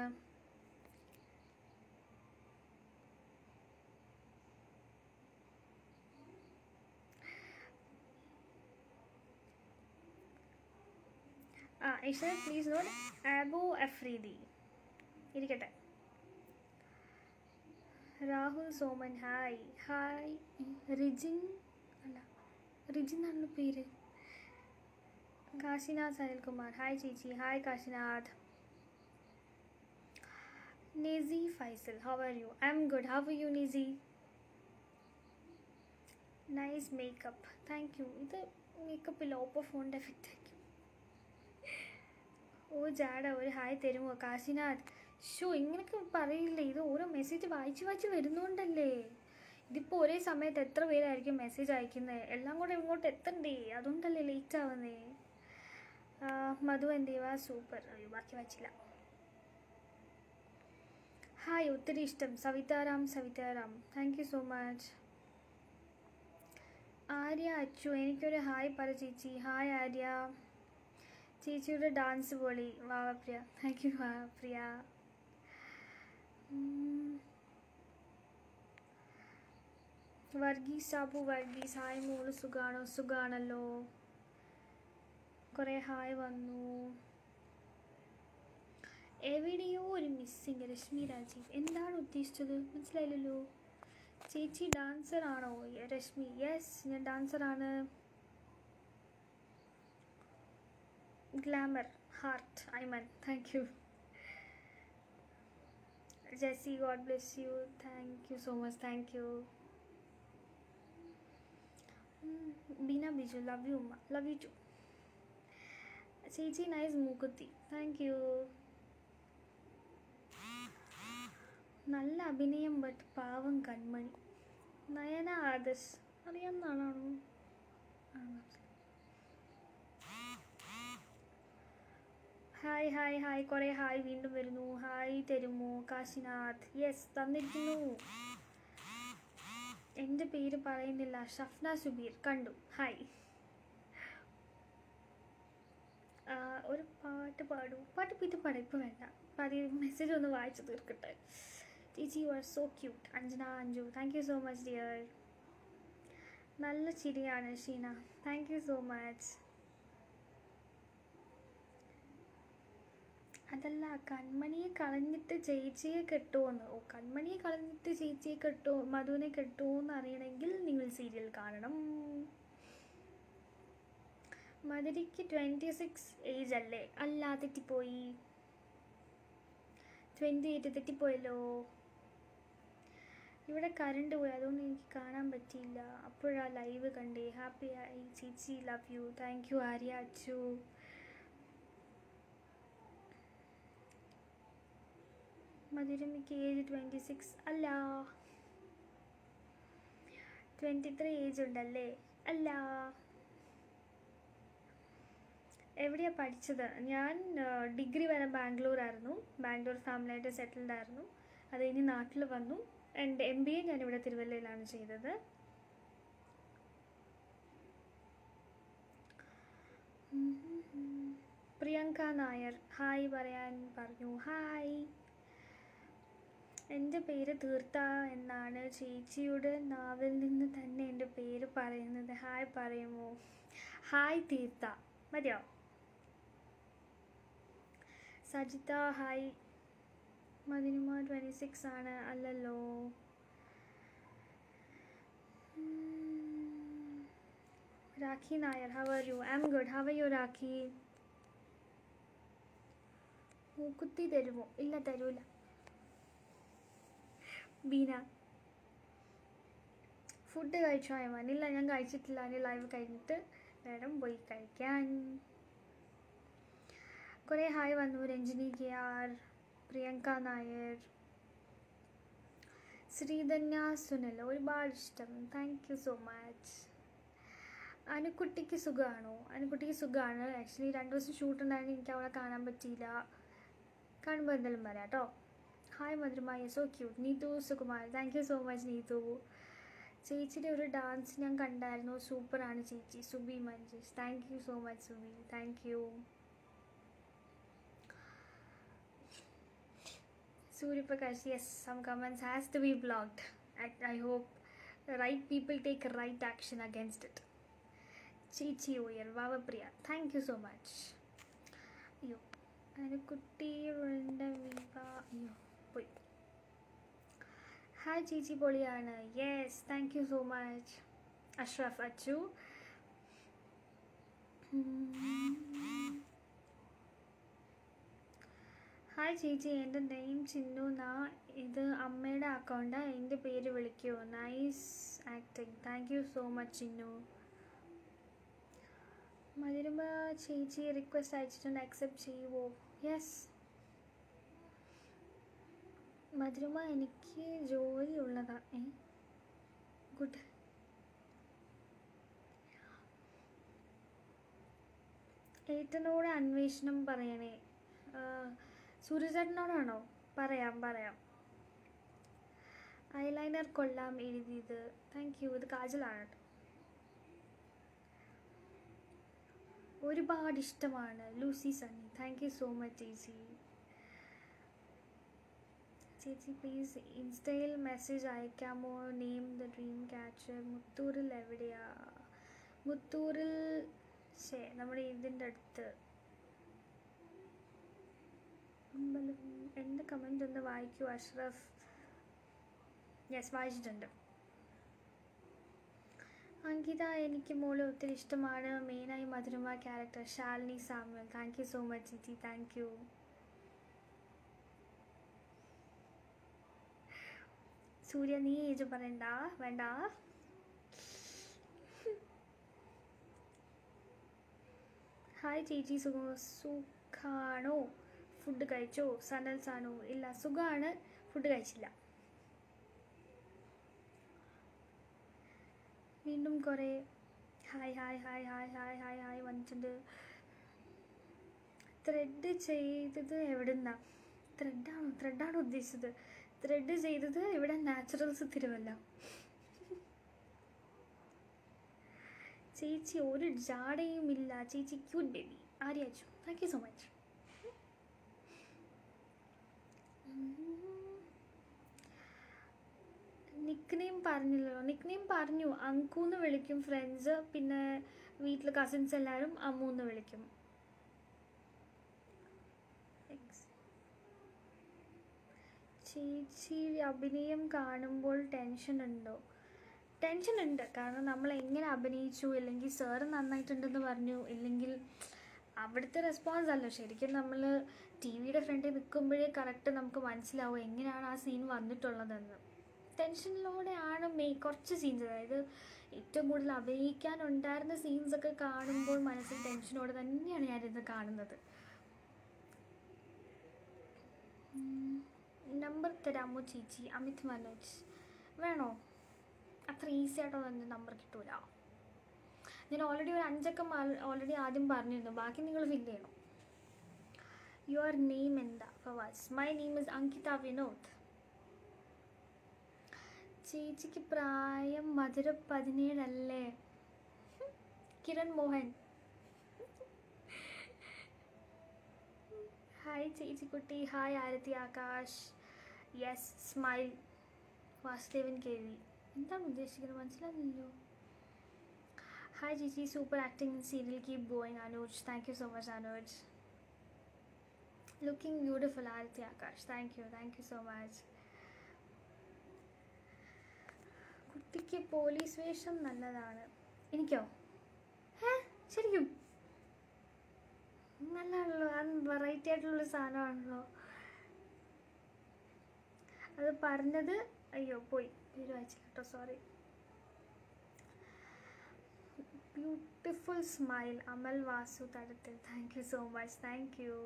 ആ ഇഷാൻ പ്ലീസ് നോട്ട് ആബു അഫ്രീദി ഇരിക്കട്ടെ രാഹുൽ സോമൻ ഹായ് ഹായ് റിജിൻ അല്ല റിജിൻ എന്നാണല്ലോ പേര് കാശിനാഥ് സനിൽകുമാർ ഹായ് ചേച്ചി hi Kashinath Nessy Faisal how are you I M good how are you Nessy nice makeup thank you ഇത് മേക്കപ്പ് ലോപ്പോ ഫോണിൻ്റെ എഫക്റ്റ് ആയിരിക്കും ഓ ജാട ഒരു ഹായ് തരുമോ കാശിനാഥ് ഷോ ഇങ്ങനെയൊക്കെ പറയില്ലേ ഇത് ഓരോ മെസ്സേജ് വായിച്ച് വായിച്ച് വരുന്നോണ്ടല്ലേ ഇതിപ്പോൾ ഒരേ സമയത്ത് എത്ര പേരായിരിക്കും മെസ്സേജ് അയക്കുന്നത് എല്ലാം കൂടെ ഇങ്ങോട്ട് എത്തണ്ടേ അതുകൊണ്ടല്ലേ ലേറ്റ് ആവുന്നേ ആ, മധു എന്ദേവ സൂപ്പർ അയ്യോ ബാക്കി വായിച്ചില്ല ഹായ് ഒത്തിരി ഇഷ്ടം Savitharam Savitharam thank you so much Arya Achu എനിക്കൊരു ഹായ് പറ ചേച്ചി ഹായ് ആര്യ ചേച്ചിയുടെ ഡാൻസ് പൊളി വാവ പ്രിയ താങ്ക് യു വാവ പ്രിയ ഉം. വർഗീസ് സാബു വർഗീസ് ഹായ് മോള് സുഖാണോ സുഖാണല്ലോ കുറേ ഹായ് വന്നു എവിടെയോ ഒരു മിസ്സിങ് രശ്മി രാജീവ് എന്താണ് ഉദ്ദേശിച്ചത് മനസ്സിലായില്ലല്ലോ ചേച്ചി ഡാൻസർ ആണോ രശ്മി യെസ് ഞാൻ ഡാൻസറാണ് glamour heart Aiman thank you Jessy God bless you thank you so much thank you Beena Biju love you ഉമ്മ ലവ് യു ടു ചേച്ചി നൈസ് മൂക്കുത്തി താങ്ക് യു നല്ല അഭിനയം ബട്ട് പാവം കൺമണി നയന ആദർശ് അറിയാവുന്നതാണോ ഹായ് ഹായ് ഹായ് കുറേ ഹായ് വീണ്ടും വരുന്നു ഹായ് തരുമോ കാശിനാഥ് യെസ് തന്നിരിക്കുന്നു എൻ്റെ പേര് പറയുന്നില്ല ഷഫ്ന സുബീർ കണ്ടു ഹായ് ആ, ഒരു പാട്ട് പാടൂ പാട്ട് പിന്നെ പാടാം ഇപ്പോൾ വേണ്ട പറയൂ മെസ്സേജ് ഒന്ന് വായിച്ചു തീർക്കട്ടെ ചേച്ചി you are so cute Anjana Anju thank you so much dear നല്ല ചിരിയാണ് Sheena thank you so much അതല്ല കൺമണിയെ കളഞ്ഞിട്ട് ചേച്ചിയെ കെട്ടുമെന്ന് ഓ കൺമണിയെ കളഞ്ഞിട്ട് ചേച്ചിയെ കെട്ടുമോ മധുവിനെ കെട്ടുമോ എന്ന് അറിയണമെങ്കിൽ നിങ്ങൾ സീരിയൽ കാണണം മധുരയ്ക്ക് ട്വൻറ്റി സിക്സ് ഏജ് അല്ലേ അല്ല തെറ്റിപ്പോയി ട്വൻറ്റി എയ്റ്റ് തെറ്റിപ്പോയല്ലോ ഇവിടെ കറണ്ട് പോയി അതുകൊണ്ട് എനിക്ക് കാണാൻ പറ്റിയില്ല അപ്പോഴാ ലൈവ് കണ്ടേ ഹാപ്പി ആയി ചേച്ചി love you thank you Arya Achu മധുരമിക്ക് ഏജ് ട്വൻറ്റി സിക്സ് അല്ല ട്വൻറ്റി ത്രീ ഏജ് ഉണ്ടല്ലേ അല്ല എവിടെയാ പഠിച്ചത് ഞാൻ ഡിഗ്രി വരെ ബാംഗ്ലൂരായിരുന്നു ബാംഗ്ലൂർ ഫാമിലിയായിട്ട് സെറ്റിൽഡ് ആയിരുന്നു അത് കഴിഞ്ഞ് നാട്ടിൽ വന്നു എൻ്റെ എം ബി എ ഞാനിവിടെ തിരുവല്ലയിലാണ് ചെയ്തത് പ്രിയങ്ക നായർ ഹായ് പറയാൻ പറഞ്ഞു ഹായ് എൻ്റെ പേര് തീർത്ത എന്നാണ് ചേച്ചിയുടെ നാവിൽ നിന്ന് തന്നെ എൻ്റെ പേര് പറയുന്നത് ഹായ് പറയുമോ ഹായ് തീർത്ത മതിയോ സജിത ഹായ് മദിനുമ ട്വൻറ്റി സിക്സ് ആണ് അല്ലല്ലോ ഉം. Rakhi Nair how are you I M good how are you Rakhi മൂക്കുത്തി തരുമോ ഇല്ല തരൂല ബീന ഫുഡ് കഴിച്ചോ അയമാൻ ഇല്ല ഞാൻ കഴിച്ചിട്ടില്ല എൻ്റെ ലൈവ് കഴിഞ്ഞിട്ട് വേണം പോയി കഴിക്കാൻ കുറേ ഹായ് വന്നു രഞ്ജിനി കെ ആർ പ്രിയങ്ക നായർ ശ്രീധന്യ സുനിൽ ഒരുപാട് ഇഷ്ടം താങ്ക് യു സോ മച്ച് അനുക്കുട്ടിക്ക് സുഖമാണോ അനുക്കുട്ടിക്ക് സുഖമാണ് ആക്ച്വലി രണ്ട് ദിവസം ഷൂട്ട് ഉണ്ടായിരുന്നു എനിക്ക് അവളെ കാണാൻ പറ്റിയില്ല കാണുമ്പോൾ എന്തെങ്കിലും വരാം കേട്ടോ hi Madhurima so cute Neethu Sukumar thank you so much Neethu ചേച്ചിയുടെ ഒരു ഡാൻസ് ഞാൻ കണ്ടായിരുന്നു സൂപ്പറാണ് ചേച്ചി Subi Manjus thank you so much Subi thank you Suryaprakash, yes, some comments has to be blocked. I, I hope the right people take right action against it. Chichi Oyer, Vavapriya, thank you so much. അയ്യോ അനുക്കുട്ടി വേണ്ട വിവ അയ്യോ പോയി hi ചേച്ചി പൊളിയാണ് yes thank you so much Ashraf Achu hi ചേച്ചി എൻ്റെ name Chinnu നാ ഇത് അമ്മയുടെ അക്കൗണ്ടാണ് എൻ്റെ പേര് വിളിക്കുമോ nice acting thank you so much Chinnu Madhurima ചേച്ചി റിക്വസ്റ്റ് അയച്ചിട്ടുണ്ട് അക്സെപ്റ്റ് ചെയ്യുമോ യെസ് മധുരമ എനിക്ക് ജോലി ഉള്ളതാ ഏ ഗുഡ് ഏട്ടനോട് അന്വേഷണം പറയണേ സൂര്യചേട്ടനോടാണോ പറയാം പറയാം ഐലൈനർ കൊള്ളാം എഴുതിയത് താങ്ക് യു ഇത് കാജലാണ് കേട്ടോ ഒരുപാട് ഇഷ്ടമാണ് Lucy Sunny thank you so much ചേച്ചി ചേച്ചി പ്ലീസ് ഇൻസ്റ്റയിൽ മെസ്സേജ് അയക്കാമോ നെയിം ദ ഡ്രീം ക്യാച്ചർ മുത്തൂരിൽ എവിടെയാ മുത്തൂരിൽ ശേ നമ്മുടെ ഇതിൻ്റെ അടുത്ത് അമ്പലം എൻ്റെ കമൻ്റ് ഒന്ന് വായിക്കൂ അഷ്റഫ് യെസ് വായിച്ചിട്ടുണ്ട് അങ്കിത എനിക്ക് മോളെ ഒത്തിരി ഇഷ്ടമാണ് മെയിനായി Madhurima character Shalini Samuel thank you so much ചേച്ചി താങ്ക് യു സൂര്യ നീ ഏജ് പറയണ്ട വേണ്ട ഹായ് ചേച്ചി സുഖ സുഖാണോ ഫുഡ് കഴിച്ചോ സനൽസ് ആണോ ഇല്ല സുഖമാണ് ഫുഡ് കഴിച്ചില്ല വീണ്ടും കുറേ hi hi hi hi hi hi hi വന്നിട്ടുണ്ട് ത്രെഡ് ചെയ്തത് എവിടുന്നാ ത്രെഡാണോ ത്രെഡാണോ ഉദ്ദേശിച്ചത് ത്രെഡ് ചെയ്തത് ഇവിടെ നാച്ചുറൽസ് തിരുവല്ല ചേച്ചി ഒരു ജാടയും ഇല്ല ചേച്ചി cute baby Aryachu thank you so much nickname പറഞ്ഞില്ലല്ലോ നിക്ക് നെയിം പറഞ്ഞു അങ്കൂന്ന് വിളിക്കും ഫ്രണ്ട്സ് പിന്നെ വീട്ടിൽ കസിൻസ് എല്ലാവരും അമ്മൂന്ന് വിളിക്കും ചേച്ചി അഭിനയം കാണുമ്പോൾ ടെൻഷൻ ഉണ്ടോ ടെൻഷൻ ഉണ്ട് കാരണം നമ്മൾ എങ്ങനെ അഭിനയിച്ചു അല്ലെങ്കിൽ സാറ് നന്നായിട്ടുണ്ടെന്ന് പറഞ്ഞു ഇല്ലെങ്കിൽ അവിടുത്തെ റെസ്പോൺസ് അല്ല ശരിക്കും നമ്മൾ ടി വിയുടെ ഫ്രണ്ടിൽ നിൽക്കുമ്പോഴേ കറക്റ്റ് നമുക്ക് മനസ്സിലാവും എങ്ങനെയാണ് ആ സീൻ വന്നിട്ടുള്ളതെന്ന് ടെൻഷനിലൂടെയാണ് മെയ് കുറച്ച് സീൻസ് അതായത് ഏറ്റവും കൂടുതൽ അഭിനയിക്കാനുണ്ടായിരുന്ന സീൻസൊക്കെ കാണുമ്പോൾ മനസ്സിൽ ടെൻഷനോടെ തന്നെയാണ് ഞാനിത് കാണുന്നത് നമ്പർ തരാമോ ചേച്ചി അമിത് മനോജ് വേണോ അത്ര ഈസി ആയിട്ടൊന്നും എൻ്റെ നമ്പർ കിട്ടൂല ഞാൻ ഓൾറെഡി ഒരു അഞ്ചക്കം ഓൾറെഡി ആദ്യം പറഞ്ഞിരുന്നു ബാക്കി നിങ്ങൾ ഫില്ല് ചെയ്യണം യുവർ നെയിം എന്താ Fawas my name is Ankitha Vinod ചേച്ചിക്ക് പ്രായം മധുര പതിനേഴല്ലേ കിരൺ മോഹൻ ഹായ് ചേച്ചിക്കുട്ടി hi Arathi Akash yes smile Vasudevan K V എന്താണ് ഉദ്ദേശിക്കുന്നത് മനസ്സിലാവില്ലല്ലോ ഹായ് ചേച്ചി super acting in serial keep going Anuj thank you so much Anuj looking beautiful Arathi Akash thank you thank you so much കുട്ടിക്ക് പോലീസ് വേഷം നല്ലതാണ് എനിക്കോ ഏ ശരിക്കും നല്ലതാണല്ലോ അത് വെറൈറ്റി ആയിട്ടുള്ള സാധനമാണല്ലോ അത് പറഞ്ഞത് അയ്യോ പോയി പേര് വായിച്ചില്ല കേട്ടോ sorry beautiful smile Amal Vasu Thadathil thank you so much thank you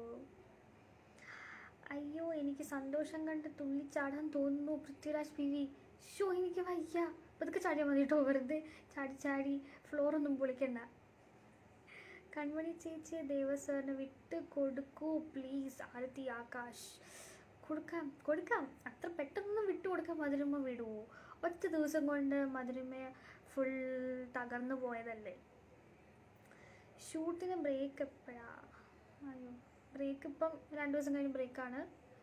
അയ്യോ എനിക്ക് സന്തോഷം കണ്ട് തുള്ളിച്ചാടാൻ തോന്നുന്നു പൃഥ്വിരാജ് പി വി ഷോ എനിക്ക് വയ്യ പതുക്കെ ചാടിയാൽ മതി കേട്ടോ വെറുതെ ചാടി ചാടി ഫ്ലോറൊന്നും പൊളിക്കണ്ട കൺമണി ചേച്ചിയെ ദേവസാറിന് വിട്ട് കൊടുക്കൂ പ്ലീസ് ആരതി ആകാശ് കൊടുക്കാം കൊടുക്കാം അത്ര പെട്ടെന്ന് വിട്ടു കൊടുക്കാൻ മധുരമ്മ വിടുവോ ഒറ്റ ദിവസം കൊണ്ട് മധുരമ്മ ഫുൾ തകർന്നു പോയതല്ലേ ഷൂട്ടിന് ബ്രേക്ക് എപ്പോഴാ അയ്യോ ബ്രേക്ക് ഇപ്പം രണ്ട് ദിവസം കഴിഞ്ഞ് ബ്രേക്കാണ്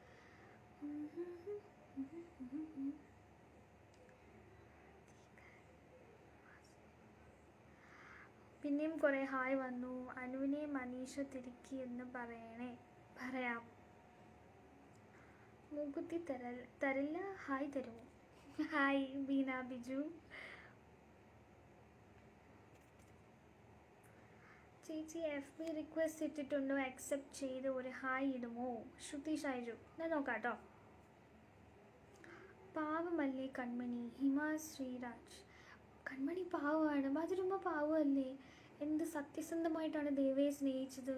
പിന്നെയും കുറേ ഹായ് വന്നു അനുവിനെ മനീഷ തിരുക്കി എന്ന് പറയണേ പറയാം മൂക്കുത്തി തര തരില്ല ഹായ് തരുമോ ഹായ് ബീന ബിജു ചേച്ചി എഫ് ബി റിക്വസ്റ്റ് ഇട്ടിട്ടുണ്ടോ അക്സെപ്റ്റ് ചെയ്ത് ഒരു ഹായ് ഇടുമോ ശ്രുതി ഷൈജു ഞാൻ നോക്കാം കേട്ടോ പാവമല്ലേ കൺമണി ഹിമ ശ്രീരാജ് കൺമണി പാവമാണ് മധുരമ്മ പാവമല്ലേ എന്ത് സത്യസന്ധമായിട്ടാണ് ദേവയെ സ്നേഹിച്ചത്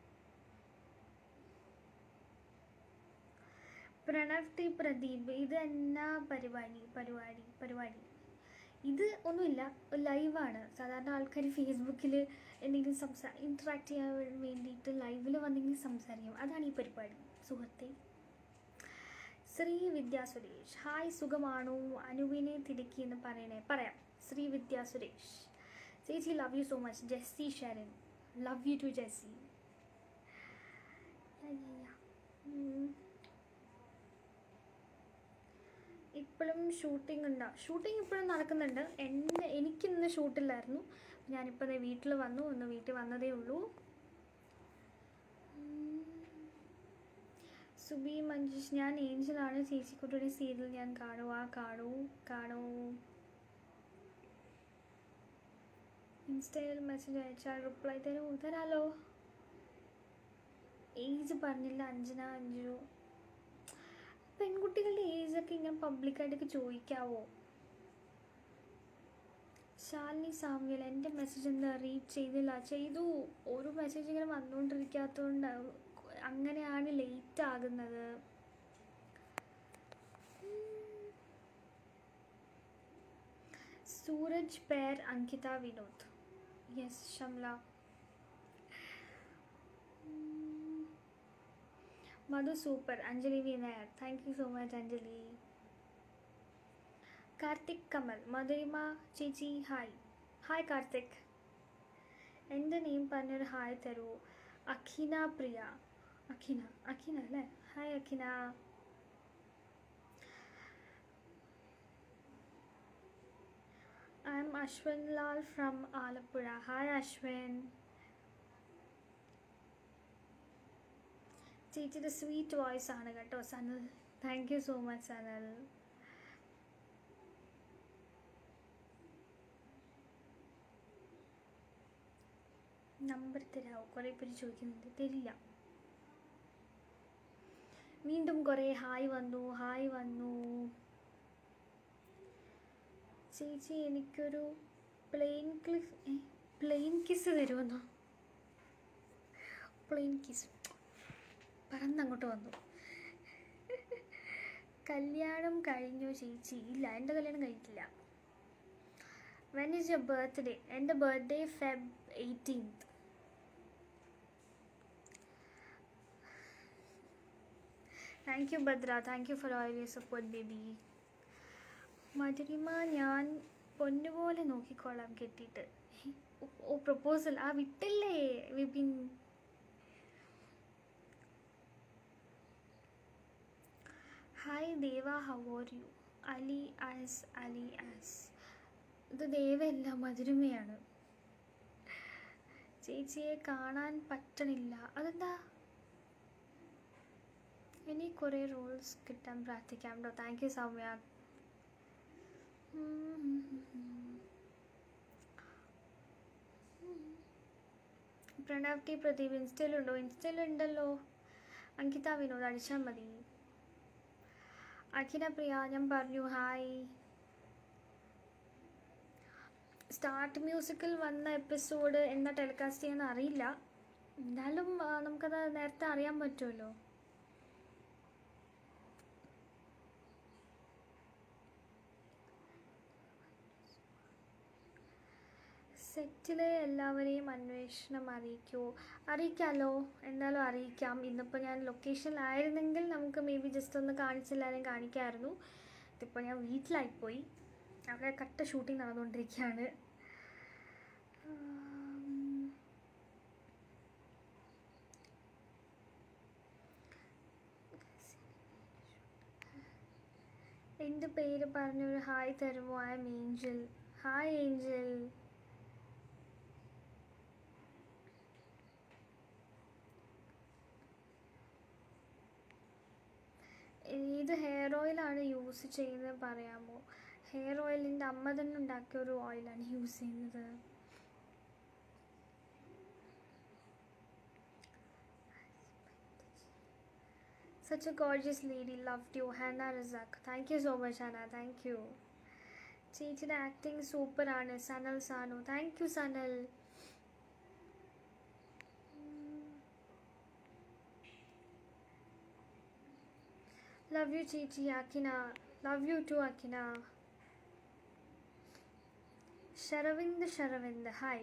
പ്രണവ് ടി പ്രദീപ് ഇത് എന്നാ പരിപാടി പരിപാടി പരിപാടി ഇത് ഒന്നുമില്ല ലൈവാണ് സാധാരണ ആൾക്കാർ ഫേസ്ബുക്കിൽ എന്തെങ്കിലും സംസാ ഇൻട്രാക്ട് ചെയ്യാൻ വേണ്ടിയിട്ട് ലൈവിൽ വന്നെങ്കിലും സംസാരിക്കും അതാണ് ഈ പരിപാടി സുഹൃത്തെ ശ്രീ വിദ്യാ സുരേഷ് ഹായ് സുഖമാണോ അനുവിനെ തിരക്കി എന്ന് പറയണേ പറയാം ശ്രീ വിദ്യാ സുരേഷ് ചേച്ചി love you so much Jessy Sharan love you too Jessy ഇപ്പോഴും ഷൂട്ടിംഗ് ഉണ്ടോ ഷൂട്ടിംഗ് ഇപ്പോഴും നടക്കുന്നുണ്ട് എൻ്റെ എനിക്കിന്ന് ഷൂട്ടില്ലായിരുന്നു ഞാനിപ്പോൾ ദേ വീട്ടിൽ വന്നു ഒന്ന് വീട്ടിൽ വന്നതേ ഉള്ളൂ ഉം. സുബി മഞ്ജുഷ് ഞാൻ ഏഞ്ചലാണ് ചേച്ചിക്കുട്ടിയുടെ സീരിയൽ ഞാൻ കാണുക കാണൂ കാണൂ ഇൻസ്റ്റയിൽ മെസ്സേജ് അയച്ചാൽ റിപ്ലൈ തരൂ തരാലോ ഏജ് പറഞ്ഞില്ല അഞ്ജന അഞ്ജു പെൺകുട്ടികളുടെ ഏജൊക്കെ ഇങ്ങനെ പബ്ലിക്കായിട്ടൊക്കെ ചോദിക്കാവോ ശാലിനി സാമ്യൽ എൻ്റെ മെസ്സേജ് എന്താ റീഡ് ചെയ്തില്ല ചെയ്തു ഒരു മെസ്സേജ് ഇങ്ങനെ വന്നുകൊണ്ടിരിക്കാത്തതുകൊണ്ട് അങ്ങനെയാണ് ലേറ്റ് ആകുന്നത് സൂരജ് പേർ Ankitha Vinod yes Shamla Madhu super Anjali V Nair thank you so much Anjali Karthik Kamal Madhurima ചേച്ചി ഹായ് ഹായ് കാർത്തിക് എൻ്റെ നെയിം പറഞ്ഞൊരു ഹായ് തരൂ അഖിന പ്രിയ അഖിന അഖിന അല്ലേ hi Akhina I am Ashwin Lal from Alappuzha hi Ashwin ചേച്ചിയുടെ സ്വീറ്റ് വോയിസ് ആണ് കേട്ടോ Sanal thank you so much Sanal number തരാമോ കുറേ പേര് ചോദിക്കുന്നുണ്ട് തരില്ല വീണ്ടും കുറേ ഹായ് വന്നു ഹായ് വന്നു ചേച്ചി എനിക്കൊരു പ്ലെയിൻ ക്ലിസ് പ്ലെയിൻ കിസ് തരുമെന്നോ പ്ലെയിൻ കിസ് പറന്നങ്ങോട്ട് വന്നു കല്യാണം കഴിഞ്ഞോ ചേച്ചി ഇല്ല എൻ്റെ കല്യാണം കഴിക്കില്ല വെൻ ഈസ് യുവർ ബർത്ത്ഡേ എൻ്റെ birthday Feb eighteenth thank you Bhadra thank you for all you support baby Madhurima ഞാൻ പൊന്നുപോലെ നോക്കിക്കോളാം കെട്ടിയിട്ട് ഓ പ്രപ്പോസൽ ആ വിട്ടില്ലേ Vipin hi Deva how are you alias alias ഇത് ദേവയല്ല മധുരിമയാണ് ചേച്ചിയെ കാണാൻ പറ്റണില്ല അതെന്താ ഇനി കുറേ റോൾസ് കിട്ടാൻ പ്രാർത്ഥിക്കാം കേട്ടോ thank you Soumya Pranav T Pradeep ഇൻസ്റ്റയിലുണ്ടോ ഇൻസ്റ്റയിലുണ്ടല്ലോ അങ്കിത വിനോദ് അടിച്ചാൽ മതി അഖില പ്രിയ ഞാൻ പറഞ്ഞു ഹായ് സ്റ്റാർട്ട് മ്യൂസിക്കിൽ വന്ന എപ്പിസോഡ് എന്നാ ടെലികാസ്റ്റ് ചെയ്യാൻ അറിയില്ല എന്തായാലും ആ, നമുക്കത് നേരത്തെ അറിയാൻ പറ്റുമല്ലോ സെറ്റിലെ എല്ലാവരെയും അന്വേഷണം അറിയിക്കുമോ അറിയിക്കാമല്ലോ എന്തായാലും അറിയിക്കാം ഇന്നിപ്പോൾ ഞാൻ ലൊക്കേഷനിലായിരുന്നെങ്കിൽ നമുക്ക് മേ ബി ജസ്റ്റ് ഒന്ന് കാണിച്ചില്ലാരും കാണിക്കാമായിരുന്നു ഇതിപ്പോൾ ഞാൻ വീട്ടിലായിപ്പോയി അവിടെ കട്ട ഷൂട്ടിംഗ് നടന്നുകൊണ്ടിരിക്കുകയാണ് ആം, എൻ്റെ പേര് പറഞ്ഞൊരു ഹായ് തരുമോ I am Angel hi Angel ഏത് ഹെയർ ഓയിലാണ് യൂസ് ചെയ്യുന്നത് പറയാമോ ഹെയർ ഓയിലിൻ്റെ അമ്മ തന്നെ ഉണ്ടാക്കിയ ഒരു ഓയിലാണ് യൂസ് ചെയ്യുന്നത് Such a gorgeous lady, loved you, Hannah Razak. Thank you so much, Hannah. Thank you. ചേച്ചിയുടെ ആക്ടിങ് സൂപ്പറാണ് Sanal Sanu thank you Sanal love you ചേച്ചി Akkina love you too Akkina Saravind Saravind hi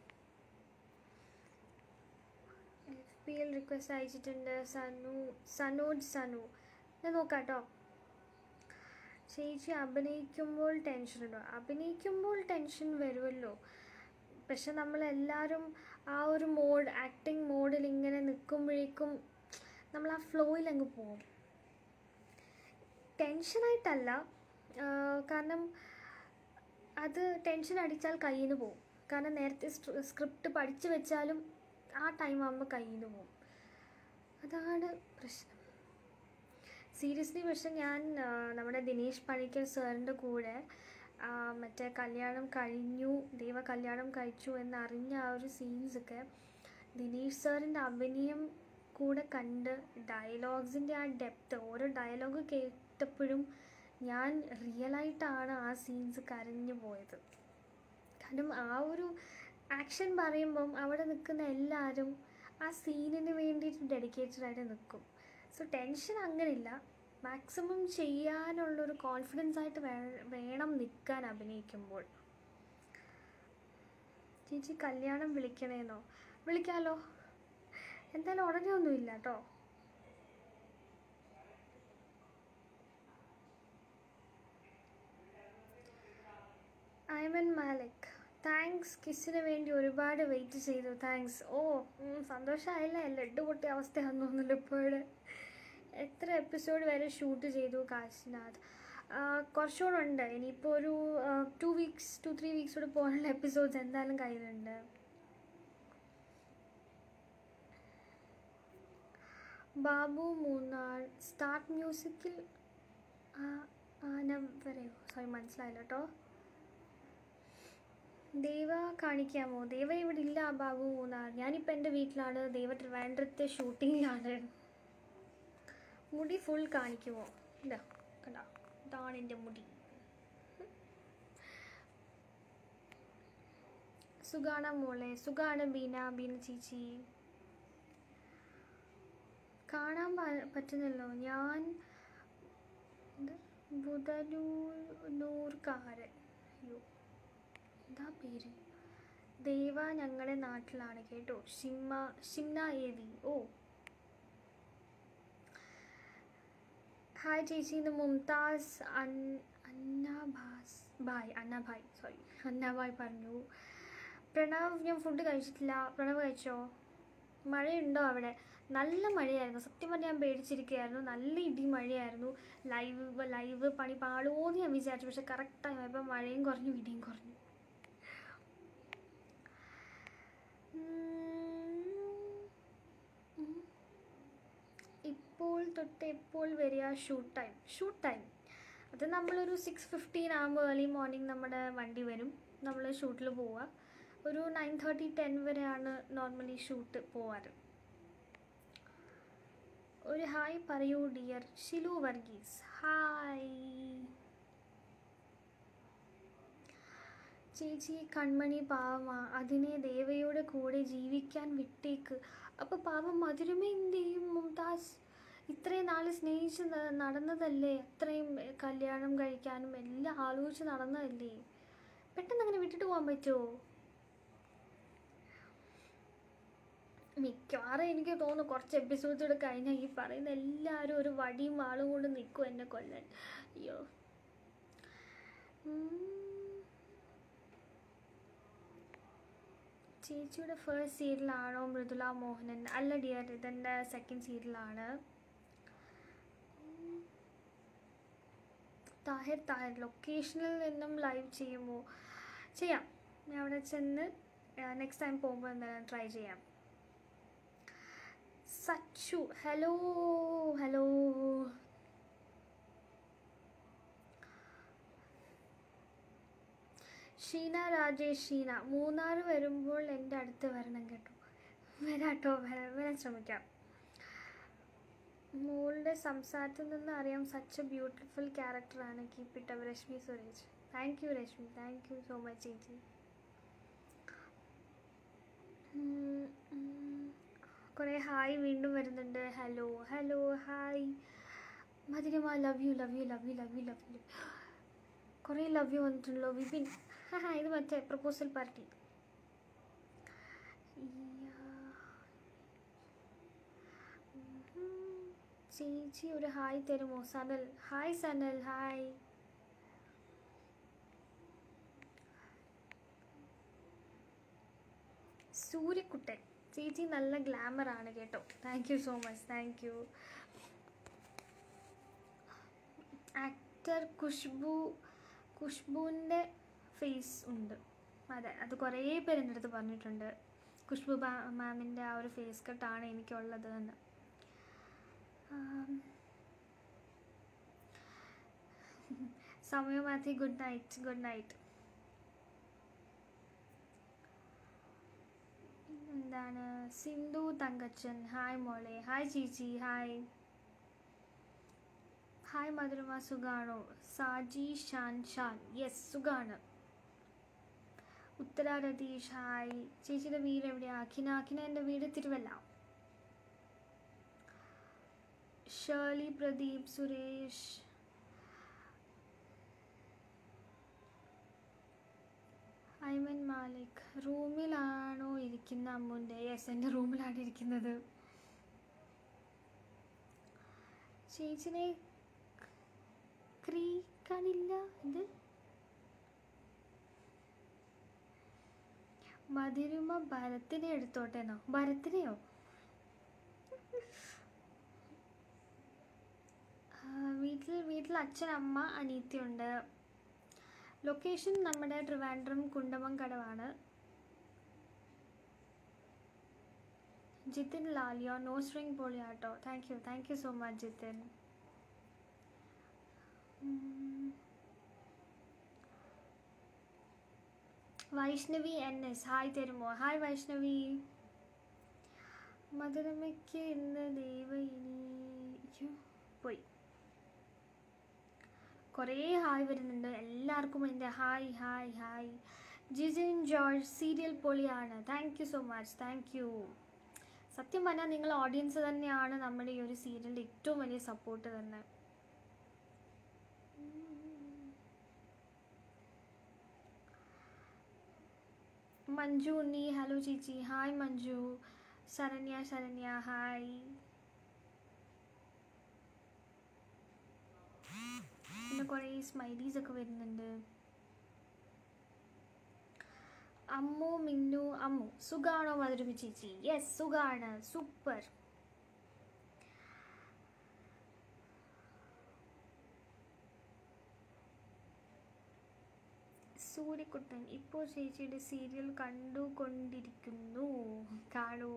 F P L request അയച്ചിട്ടുണ്ട് സനു സനോജ് സനു ഞാൻ നോക്കാം കേട്ടോ ചേച്ചി അഭിനയിക്കുമ്പോൾ ടെൻഷൻ ഉണ്ടോ അഭിനയിക്കുമ്പോൾ ടെൻഷൻ വരുമല്ലോ പക്ഷെ നമ്മളെല്ലാവരും ആ ഒരു മോഡ് ആക്ടിങ് മോഡിൽ ഇങ്ങനെ നിൽക്കുമ്പോഴേക്കും നമ്മൾ ആ ഫ്ലോയിൽ അങ്ങ് പോകും ടെൻഷനായിട്ടല്ല ആഹ് കാരണം അത് ടെൻഷൻ അടിച്ചാൽ കയ്യിൽ നിന്ന് പോകും കാരണം നേരത്തെ സ്ക്രിപ്റ്റ് പഠിച്ചു വെച്ചാലും ആ ടൈം ആകുമ്പോൾ കയ്യിൽ നിന്ന് പോകും അതാണ് പ്രശ്നം സീരിയസ്ലി പക്ഷെ ഞാൻ ആ, നമ്മുടെ ദിനേശ് പണിക്കർ സാറിൻ്റെ കൂടെ ആ, മറ്റേ കല്യാണം കഴിഞ്ഞു ദൈവ കല്യാണം കഴിച്ചു എന്നറിഞ്ഞ ആ ഒരു സീൻസൊക്കെ ദിനേശ് സാറിൻ്റെ അഭിനയം കൂടെ കണ്ട് ഡയലോഗ്സിൻ്റെ ആ ഡെപ്ത് ഓരോ ഡയലോഗ് കേട്ടപ്പോഴും ഞാൻ റിയലായിട്ടാണ് ആ സീൻസ് കരഞ്ഞു പോയത് കാരണം ആ ഒരു ആക്ഷൻ പറയുമ്പം അവിടെ നിൽക്കുന്ന എല്ലാവരും ആ സീനിന് വേണ്ടിയിട്ട് ഡെഡിക്കേറ്റഡ് ആയിട്ട് നിൽക്കും സോ ടെൻഷൻ അങ്ങനെയില്ല മാക്സിമം ചെയ്യാനുള്ളൊരു കോൺഫിഡൻസ് ആയിട്ട് വേ- വേണം നിൽക്കാൻ അഭിനയിക്കുമ്പോൾ ചേച്ചി കല്യാണം വിളിക്കണേന്നോ വിളിക്കാലോ എന്തായാലും ഉടനെ ഒന്നുമില്ല കേട്ടോ ഐമൻ മാലിക് താങ്ക്സ് കിസ്സിന് വേണ്ടി ഒരുപാട് വെയിറ്റ് ചെയ്തു താങ്ക്സ് ഓ സന്തോഷമായില്ലേ ലഡ്ഡു പൊട്ടിയ അവസ്ഥയാണെന്ന് തോന്നുന്നില്ല ഇപ്പോഴും എത്ര എപ്പിസോഡ് വരെ ഷൂട്ട് ചെയ്തു കാശിനാഥ് ആ, കുറച്ചുകൂടെ ഉണ്ട് ഇനിയിപ്പോൾ ഒരു two weeks two three weeks കൂടെ പോകാനുള്ള എപ്പിസോഡ്സ് എന്തായാലും കയ്യിലുണ്ട് ബാബു മൂന്നാർ സ്റ്റാർട്ട് മ്യൂസിക്കിൽ ആന വരെയോ സോറി മനസ്സിലായില്ല കേട്ടോ ദേവ കാണിക്കാമോ ദേവ ഇവിടെ ഇല്ല ബാബു മൂന്നാർ ഞാനിപ്പോൾ എൻ്റെ വീട്ടിലാണ് ദേവ ട്രിവാൻഡ്രത്തെ ഷൂട്ടിങ്ങിലാണ് മുടി ഫുൾ കാണിക്കുമോ ഇതാ കണ്ടോ ഇതാണ് എൻ്റെ മുടി സുഖാണ് മോളെ സുഖാണ് ബീന ബീന ചേച്ചി കാണാൻ പ- പറ്റുന്നല്ലോ ഞാൻ ഇത് ബുധനൂർക്കാരൻ അയ്യോ എന്താ പേര് ദേവ ഞങ്ങളുടെ നാട്ടിലാണ് കേട്ടോ ഷിമ്മ ഷിംന ഏവി ഓ ഹായ് ചേച്ചി ഇന്ന് മുംതാസ് അൻ അന്നാഭാസ് ഭായ് അന്നാഭായ് സോറി അന്നാഭായ് പറഞ്ഞു പ്രണവ് ഞാൻ ഫുഡ് കഴിച്ചിട്ടില്ല പ്രണവ് കഴിച്ചോ മഴയുണ്ടോ അവിടെ നല്ല മഴയായിരുന്നു സത്യം പറഞ്ഞാൽ ഞാൻ പേടിച്ചിരിക്കുകയായിരുന്നു നല്ല ഇടി മഴയായിരുന്നു ലൈവ് ലൈവ് പണി പാളുമോന്ന് ഞാൻ വിചാരിച്ചു പക്ഷെ കറക്റ്റ് ടൈം ആയപ്പോൾ മഴയും കുറഞ്ഞു ഇടിയും കുറഞ്ഞു ഉം. ഇപ്പോൾ തൊട്ട് എപ്പോൾ വരിക ഷൂട്ട് ടൈം ഷൂട്ട് ടൈം അത് നമ്മളൊരു സിക്സ് ഫിഫ്റ്റീൻ ആകുമ്പോൾ ഏർലി മോർണിംഗ് നമ്മുടെ വണ്ടി വരും നമ്മൾ ഷൂട്ടിൽ പോവുക ഒരു നയൻ തേർട്ടി ടെൻ വരെയാണ് നോർമലി ഷൂട്ട് പോവാറ് ഒരു ഹായ് പറയൂ ഡിയർ ഷിലു വർഗീസ് ഹായ് ചേച്ചി കൺമണി പാവമാ അതിനെ ദേവയുടെ കൂടെ ജീവിക്കാൻ വിട്ടേക്ക് അപ്പോൾ പാവം മധുരമ എന്ത് ചെയ്യും മുംതാസ് ഇത്രയും നാൾ സ്നേഹിച്ച് ന- നടന്നതല്ലേ അത്രയും എ, കല്യാണം കഴിക്കാനും എല്ലാം ആലോചിച്ച് നടന്നതല്ലേ പെട്ടെന്ന് അങ്ങനെ വിട്ടിട്ട് പോകാൻ പറ്റുമോ മിക്കവാറും എനിക്ക് തോന്നുന്നു കുറച്ച് എപ്പിസോഡ്സ് കൂടെ കഴിഞ്ഞാൽ ഈ പറയുന്ന എല്ലാവരും ഒരു വടിയും വാളും കൊണ്ട് നിൽക്കും എന്നെ കൊല്ലാൻ അയ്യോ ഉം. ചേച്ചിയുടെ ഫസ്റ്റ് സീരിയലാണോ മൃദുല മോഹനൻ അല്ല ഡിയർ ഇതെൻ്റെ സെക്കൻഡ് സീരിയലാണ് താഹിർ താഹിർ ലൊക്കേഷനിൽ നിന്നും ലൈവ് ചെയ്യുമോ ചെയ്യാം ഞാൻ അവിടെ ചെന്ന് നെക്സ്റ്റ് ടൈം പോകുമ്പോൾ എന്തായാലും ട്രൈ ചെയ്യാം സച്ചു ഹലോ ഹലോ ഷീന രാജേഷ് ഷീന മൂന്നാർ വരുമ്പോൾ എൻ്റെ അടുത്ത് വരണം കേട്ടോ വരാട്ടോ വരാൻ വരാൻ ശ്രമിക്കാം മോളുടെ സംസാരത്തിൽ നിന്ന് അറിയാം സച്ച് എ ബ്യൂട്ടിഫുൾ ക്യാരക്ടറാണ് keep it Reshmi Suresh thank you Reshmi thank you so much ചേച്ചി ഉം, ഉം. കുറേ ഹായ് വീണ്ടും വരുന്നുണ്ട് hello hello hi Madhurima love you love you love you love you love you കുറേ ലവ് യു വന്നിട്ടുണ്ടല്ലോ വിപിൻ ഹാ ഇത് മറ്റേ പ്രപ്പോസൽ പാർട്ടി ചേച്ചി ഒരു ഹായ് തരുമോ സനൽ ഹായ് സനൽ ഹായ് സൂര്യക്കുട്ടൻ ചേച്ചി നല്ല ഗ്ലാമർ ആണ് കേട്ടോ thank you so much thank you actor Khushbu ഖുഷ്ബുവിൻ്റെ ഫേസ് ഉണ്ട് അതെ അത് കുറേ പേര് എൻ്റെ അടുത്ത് പറഞ്ഞിട്ടുണ്ട് ഖുഷ്ബു മാമിൻ്റെ ആ ഒരു ഫേസ് കട്ടാണ് എനിക്കുള്ളത് എന്ന് ആം. സമയമാത്തി ഗുഡ് നൈറ്റ് ഗുഡ് നൈറ്റ് എന്താണ് സിന്ധു തങ്കച്ചൻ ഹായ് മോളെ ഹായ് ചേച്ചി ഹായ് ഹായ് മധുരമ സുഖാണോ സാജി ഷാൻ ഷാൻ യെസ് സുഖാണ് ഉത്തര രതീഷ് ഹായ് ചേച്ചിയുടെ വീട് എവിടെയാ അഖിന അഖിന എൻ്റെ വീട് തിരുവല്ല ഷേർലി പ്രദീപ് സുരേഷ് ഐമൻ മാലിക് റൂമിലാണോ ഇരിക്കുന്ന അമ്മുൻ്റെ യെസ് എൻ്റെ റൂമിലാണ് ഇരിക്കുന്നത് ചേച്ചിനെ ക്രീക്കാനില്ല എന്ത് മധുരിമ ഭരത്തിനെ എടുത്തോട്ടേനോ ഭരത്തിനെയോ ആ, വീട്ടിൽ വീട്ടിൽ അച്ഛൻ അമ്മ അനീത്തിയുണ്ട് ലൊക്കേഷൻ നമ്മുടെ ട്രിവാൻഡ്രം കുണ്ടമം കടവാണ് ജിതിൻ ലാലിയോ നോ സ്ട്രിങ് പൊളിയാട്ടോ thank you thank you so much Jithin ഉം. വൈഷ്ണവി എൻ എസ് ഹായ് തരുമോ ഹായ് വൈഷ്ണവി മധുരമയ്ക്ക് ഇന്ന് ദൈവ ഇനി അയ്യോ, പോയി കുറേ ഹായ് വരുന്നുണ്ട് എല്ലാവർക്കും എൻ്റെ hi hi hi Jijin George serial പൊളിയാണ് thank you so much thank you സത്യം പറഞ്ഞാൽ നിങ്ങൾ ഓഡിയൻസ് തന്നെയാണ് നമ്മുടെ ഈ ഒരു സീരിയലിൻ്റെ ഏറ്റവും വലിയ സപ്പോർട്ട് തന്നെ മഞ്ജു ഉണ്ണി ഹലോ ചേച്ചി ഹായ് മഞ്ജു ശരണ്യ ശരണ്യ ഹായ് പിന്നെ കുറേ സ്മൈലീസ് ഒക്കെ വരുന്നുണ്ട് അമ്മു മിന്നു അമ്മു സുഖാണോ മധുരമി ചേച്ചി യെസ് സുഖാണ് സൂപ്പർ സൂര്യക്കുട്ടൻ ഇപ്പോൾ ചേച്ചിയുടെ സീരിയൽ കണ്ടുകൊണ്ടിരിക്കുന്നു കാണൂ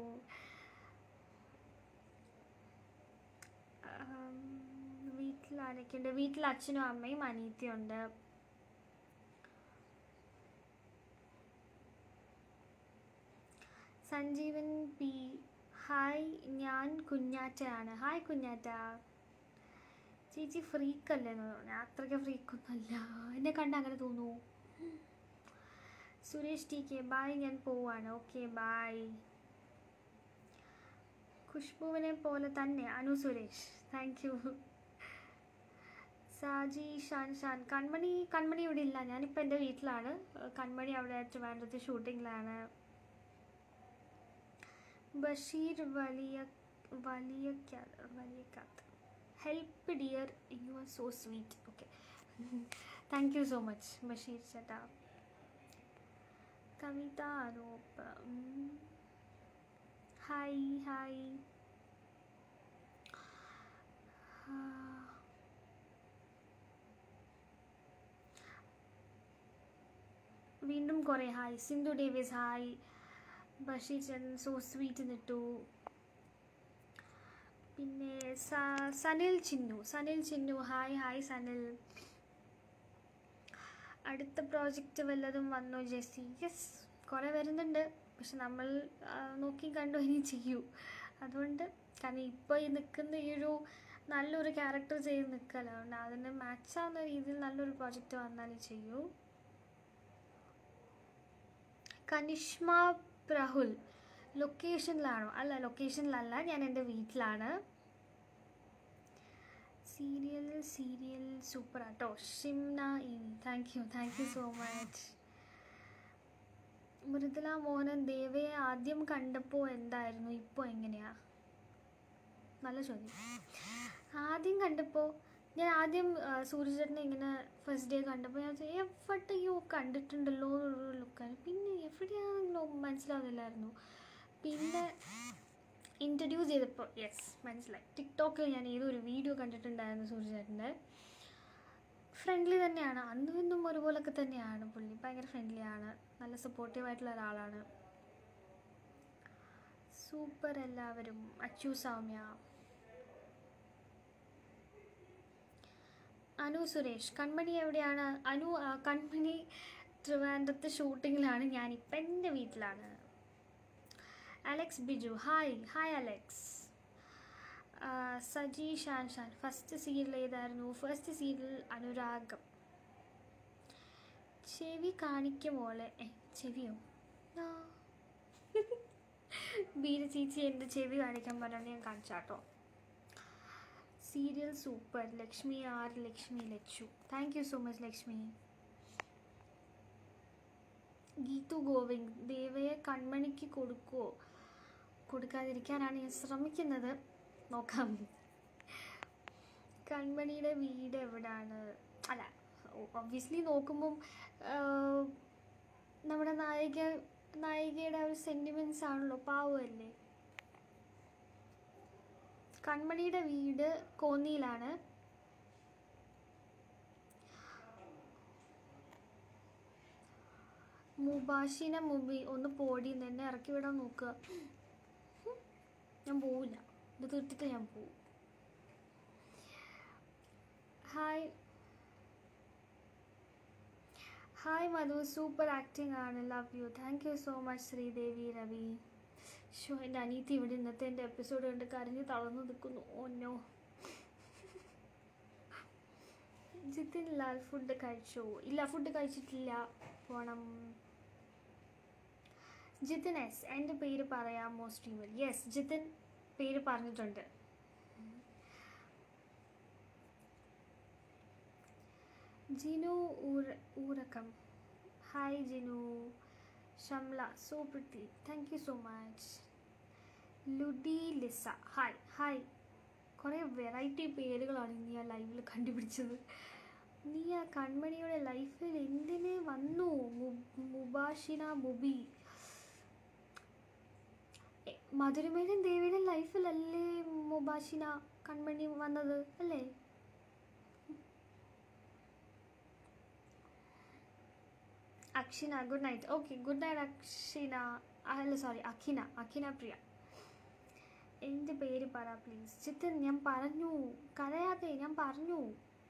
ആം, വീട്ടിൽ ആരൊക്കെയുണ്ട് വീട്ടിൽ അച്ഛനും അമ്മയും അനീത്തിയുണ്ട് സഞ്ജീവൻ പി ഹായ് ഞാൻ കുഞ്ഞാറ്റയാണ് ഹായ് കുഞ്ഞാറ്റ ചേച്ചി ഫ്രീക്കല്ലേ എന്ന് പറഞ്ഞു അത്രയ്ക്ക് ഫ്രീക്കൊന്നുമല്ല എന്നെ കണ്ട് അങ്ങനെ തോന്നുന്നു സുരേഷ് ടി കെ ബായ് ഞാൻ പോവാണ് ഓക്കെ ബായ് ഖുഷ്ബുവിനെ പോലെ തന്നെ അനു സുരേഷ് താങ്ക് യു സാജി ഷാൻ ഷാൻ കൺമണി കൺമണി ഇവിടെ ഇല്ല ഞാനിപ്പോൾ എൻ്റെ വീട്ടിലാണ് കൺമണി അവിടെ ട്രിവാൻഡ്രത്ത് ഷൂട്ടിങ്ങിലാണ് ബഷീർ വലിയ വലിയ വലിയക്കാത്ത് help dear you are so sweet okay thank you so much Basheer ചേട്ടാ കവിത അനൂപ് ഉം. ഹായ് ഹായ് ആ. വീണ്ടും കുറേ hi Sindhu Davis hi Basheer Chand so sweet Nittu പിന്നെ സ- സനിൽ ചിന്നു സനിൽ ചിന്നു ഹായ് ഹായ് സനിൽ അടുത്ത പ്രോജക്റ്റ് വല്ലതും വന്നോ ജെസ്സി യെസ് കുറേ വരുന്നുണ്ട് പക്ഷെ നമ്മൾ ആ, നോക്കി കണ്ടു ഇനി ചെയ്യൂ അതുകൊണ്ട് കാരണം ഇപ്പോൾ ഈ നിൽക്കുന്ന ഈ ഒരു നല്ലൊരു ക്യാരക്ടർ ചെയ്ത് നിൽക്കല്ലോ അതുകൊണ്ട് അതിന് മാച്ചാവുന്ന രീതിയിൽ നല്ലൊരു പ്രോജക്റ്റ് വന്നാലേ ചെയ്യൂ കനിഷ്മ പ്രഹുൽ ലൊക്കേഷനിലാണോ അല്ല ലൊക്കേഷനിലല്ല ഞാൻ എൻ്റെ വീട്ടിലാണ് സീരിയൽ സീരിയൽ സൂപ്പർ ആട്ടോ Shimna E thank you thank you so much Mridula Mohanan ദേവയെ ആദ്യം കണ്ടപ്പോൾ എന്തായിരുന്നു ഇപ്പോൾ എങ്ങനെയാ നല്ല ചോദ്യം ആദ്യം കണ്ടപ്പോൾ ഞാൻ ആദ്യം ആ, സൂര്യചേട്ടനെ ഇങ്ങനെ ഫസ്റ്റ് ഡേ കണ്ടപ്പോൾ ഞാൻ വിചാരിച്ചു, എവിടെയോ കണ്ടിട്ടുണ്ടല്ലോ എന്നൊരു ലുക്കാണ് പിന്നെ എവിടെയാണെന്നോ മനസ്സിലാവുന്നില്ലായിരുന്നു പിന്നെ ഇൻട്രൊഡ്യൂസ് ചെയ്തപ്പോൾ യെസ് മനസ്സിലായി ടിക്ടോക്കിൽ ഞാൻ ഏതോ ഒരു വീഡിയോ കണ്ടിട്ടുണ്ടായിരുന്നു സൂര്യചേട്ടൻ്റെ ഫ്രണ്ട്ലി തന്നെയാണ് അന്നും ഇന്നും ഒരുപോലൊക്കെ തന്നെയാണ് പുള്ളി ഭയങ്കര ഫ്രണ്ട്ലി ആണ് നല്ല സപ്പോർട്ടീവ് ആയിട്ടുള്ള ഒരാളാണ് സൂപ്പർ എല്ലാവരും അച്ചു സൗമ്യ അനു സുരേഷ് കൺമണി എവിടെയാണ് അനു ആ, കൺമണി ട്രിവാൻഡ്രത്ത് ഷൂട്ടിങ്ങിലാണ് ഞാനിപ്പം എൻ്റെ വീട്ടിലാണ് Alex Biju hi hi Alex ആ, സജി ഷാൻ ഷാൻ ഫസ്റ്റ് സീരിയൽ ഏതായിരുന്നു ഫസ്റ്റ് സീരിയൽ അനുരാഗം ചെവി കാണിക്കുമോളെ ഏ, ചെവിയോ ആ ബീര ചേച്ചി എൻ്റെ ചെവി കാണിക്കാൻ പറഞ്ഞാൽ ഞാൻ കാണിച്ചാട്ടോ serial super Lakshmi R Lakshmi Lachu thank you so much Lakshmi Geethu Govind ദേവയെ കൺമണിക്ക് കൊടുക്കുമോ കൊടുക്കാതിരിക്കാനാണ് ഞാൻ ശ്രമിക്കുന്നത് നോക്കാം കൺമണിയുടെ വീട് എവിടാണ് അല്ല ഒബ്വിയസ്ലി നോക്കുമ്പം ആഹ്, നമ്മുടെ നായിക നായികയുടെ ഒരു സെൻറ്റിമെൻറ്റ്സ് ആണല്ലോ പാവമല്ലേ കൺമണിയുടെ വീട് കോന്നിയിലാണ് മുബാഷിന മുബി ഒന്ന് പോടി എന്നെ ഇറക്കി വിടാൻ നോക്കുക ഹും. ഞാൻ പോവില്ല ഇത് തീർത്തിട്ട് ഞാൻ പോവും hi hi Madhu super acting ആണ് love you thank you so much Sreedevi Ravi show എൻ്റെ അനീതി ഇവിടെ ഇന്നത്തെ എൻ്റെ എപ്പിസോഡ് കണ്ട് കരഞ്ഞ് തളർന്നു നിൽക്കുന്നു ഓന്നോ ജിതിൻ ലാൽ ഫുഡ് കഴിച്ചോ ഇല്ല ഫുഡ് കഴിച്ചിട്ടില്ല പോണം ജിതിൻ എസ് എൻ്റെ പേര് പറയാമോ സ്ട്രീമിൽ യെസ് ജിതിൻ പേര് പറഞ്ഞിട്ടുണ്ട് ജിനു ഊർ ഊരക്കം hi Jinu Shamla so pretty thank you so much ലുഡി ലിസ ഹായ് ഹായ് കുറേ വെറൈറ്റി പേരുകളാണ് നീ ആ ലൈവിൽ കണ്ടുപിടിച്ചത് നീ ആ കൺമണിയുടെ ലൈഫിൽ എന്തിന് വന്നു മു- മുബാഷിന മുബി എ, മധുരമേനൻ ദേവിയുടെ ലൈഫിലല്ലേ മുബാഷിന കൺമണി വന്നത് അല്ലേ Akshina good night okay good night Akshina അല്ല സോറി അഖിന അഖിന പ്രിയ എൻ്റെ പേര് പറ പ്ലീസ് ചിത്തൻ ഞാൻ പറഞ്ഞു കരയാതെ ഞാൻ പറഞ്ഞു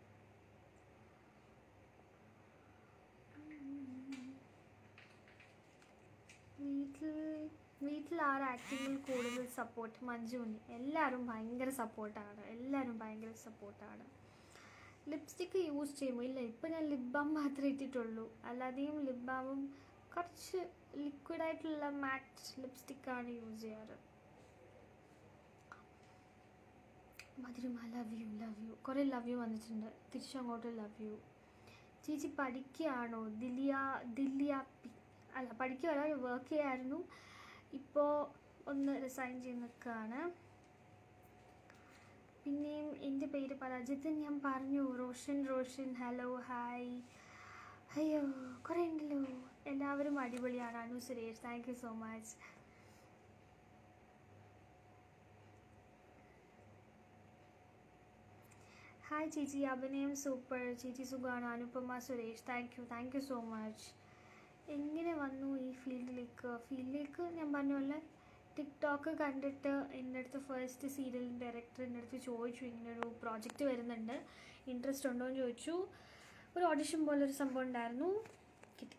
വീട്ടിൽ വീട്ടിൽ ആര് ആക്ടിങ്ങിൽ കൂടുതൽ സപ്പോർട്ട് മഞ്ജുവിന് എല്ലാവരും ഭയങ്കര സപ്പോർട്ടാണ് എല്ലാവരും ഭയങ്കര സപ്പോർട്ടാണ് ലിപ്സ്റ്റിക്ക് യൂസ് ചെയ്യുമ്പോൾ ഇല്ല ഇപ്പം ഞാൻ ലിപ് ബാം മാത്രമേ ഇട്ടിട്ടുള്ളൂ അല്ലാതെയും ലിപ് ബാമും കുറച്ച് ലിക്വിഡായിട്ടുള്ള മാറ്റ് ലിപ്സ്റ്റിക്കാണ് യൂസ് ചെയ്യാറ് Madhurima love you love you കുറേ ലവ് യു വന്നിട്ടുണ്ട് തിരിച്ചങ്ങോട്ട് ലവ് യു ചേച്ചി പഠിക്കുകയാണോ ദില്ലിയ ദില്ലിയ പി അല്ല പഠിക്കുകയല്ല വർക്ക് ചെയ്യായിരുന്നു ഇപ്പോൾ ഒന്ന് റിസൈൻ ചെയ്ത് നിൽക്കുകയാണ് പിന്നെയും എൻ്റെ പേര് പരാജയത്തിൽ ഞാൻ പറഞ്ഞു റോഷൻ റോഷൻ ഹലോ ഹായ് അയ്യോ കുറേ ഉണ്ടല്ലോ എല്ലാവരും അടിപൊളിയാണ് Anu Suresh thank you so much hi ചേച്ചി അഭിനയം സൂപ്പർ ചേച്ചി സുഖാണ് Anupama Suresh thank you thank you so much എങ്ങനെ വന്നു ഈ ഫീൽഡിലേക്ക് ഫീൽഡിലേക്ക് ഞാൻ പറഞ്ഞ പോലെ ടിക്ടോക്ക് കണ്ടിട്ട് എൻ്റെ അടുത്ത് ഫസ്റ്റ് സീരിയൽ ഡയറക്ടർ എൻ്റെ അടുത്ത് ചോദിച്ചു ഇങ്ങനെ ഒരു പ്രോജക്റ്റ് വരുന്നുണ്ട് ഇൻട്രസ്റ്റ് ഉണ്ടോ എന്ന് ചോദിച്ചു ഒരു ഓഡിഷൻ പോലെ ഒരു സംഭവം ഉണ്ടായിരുന്നു കിട്ടി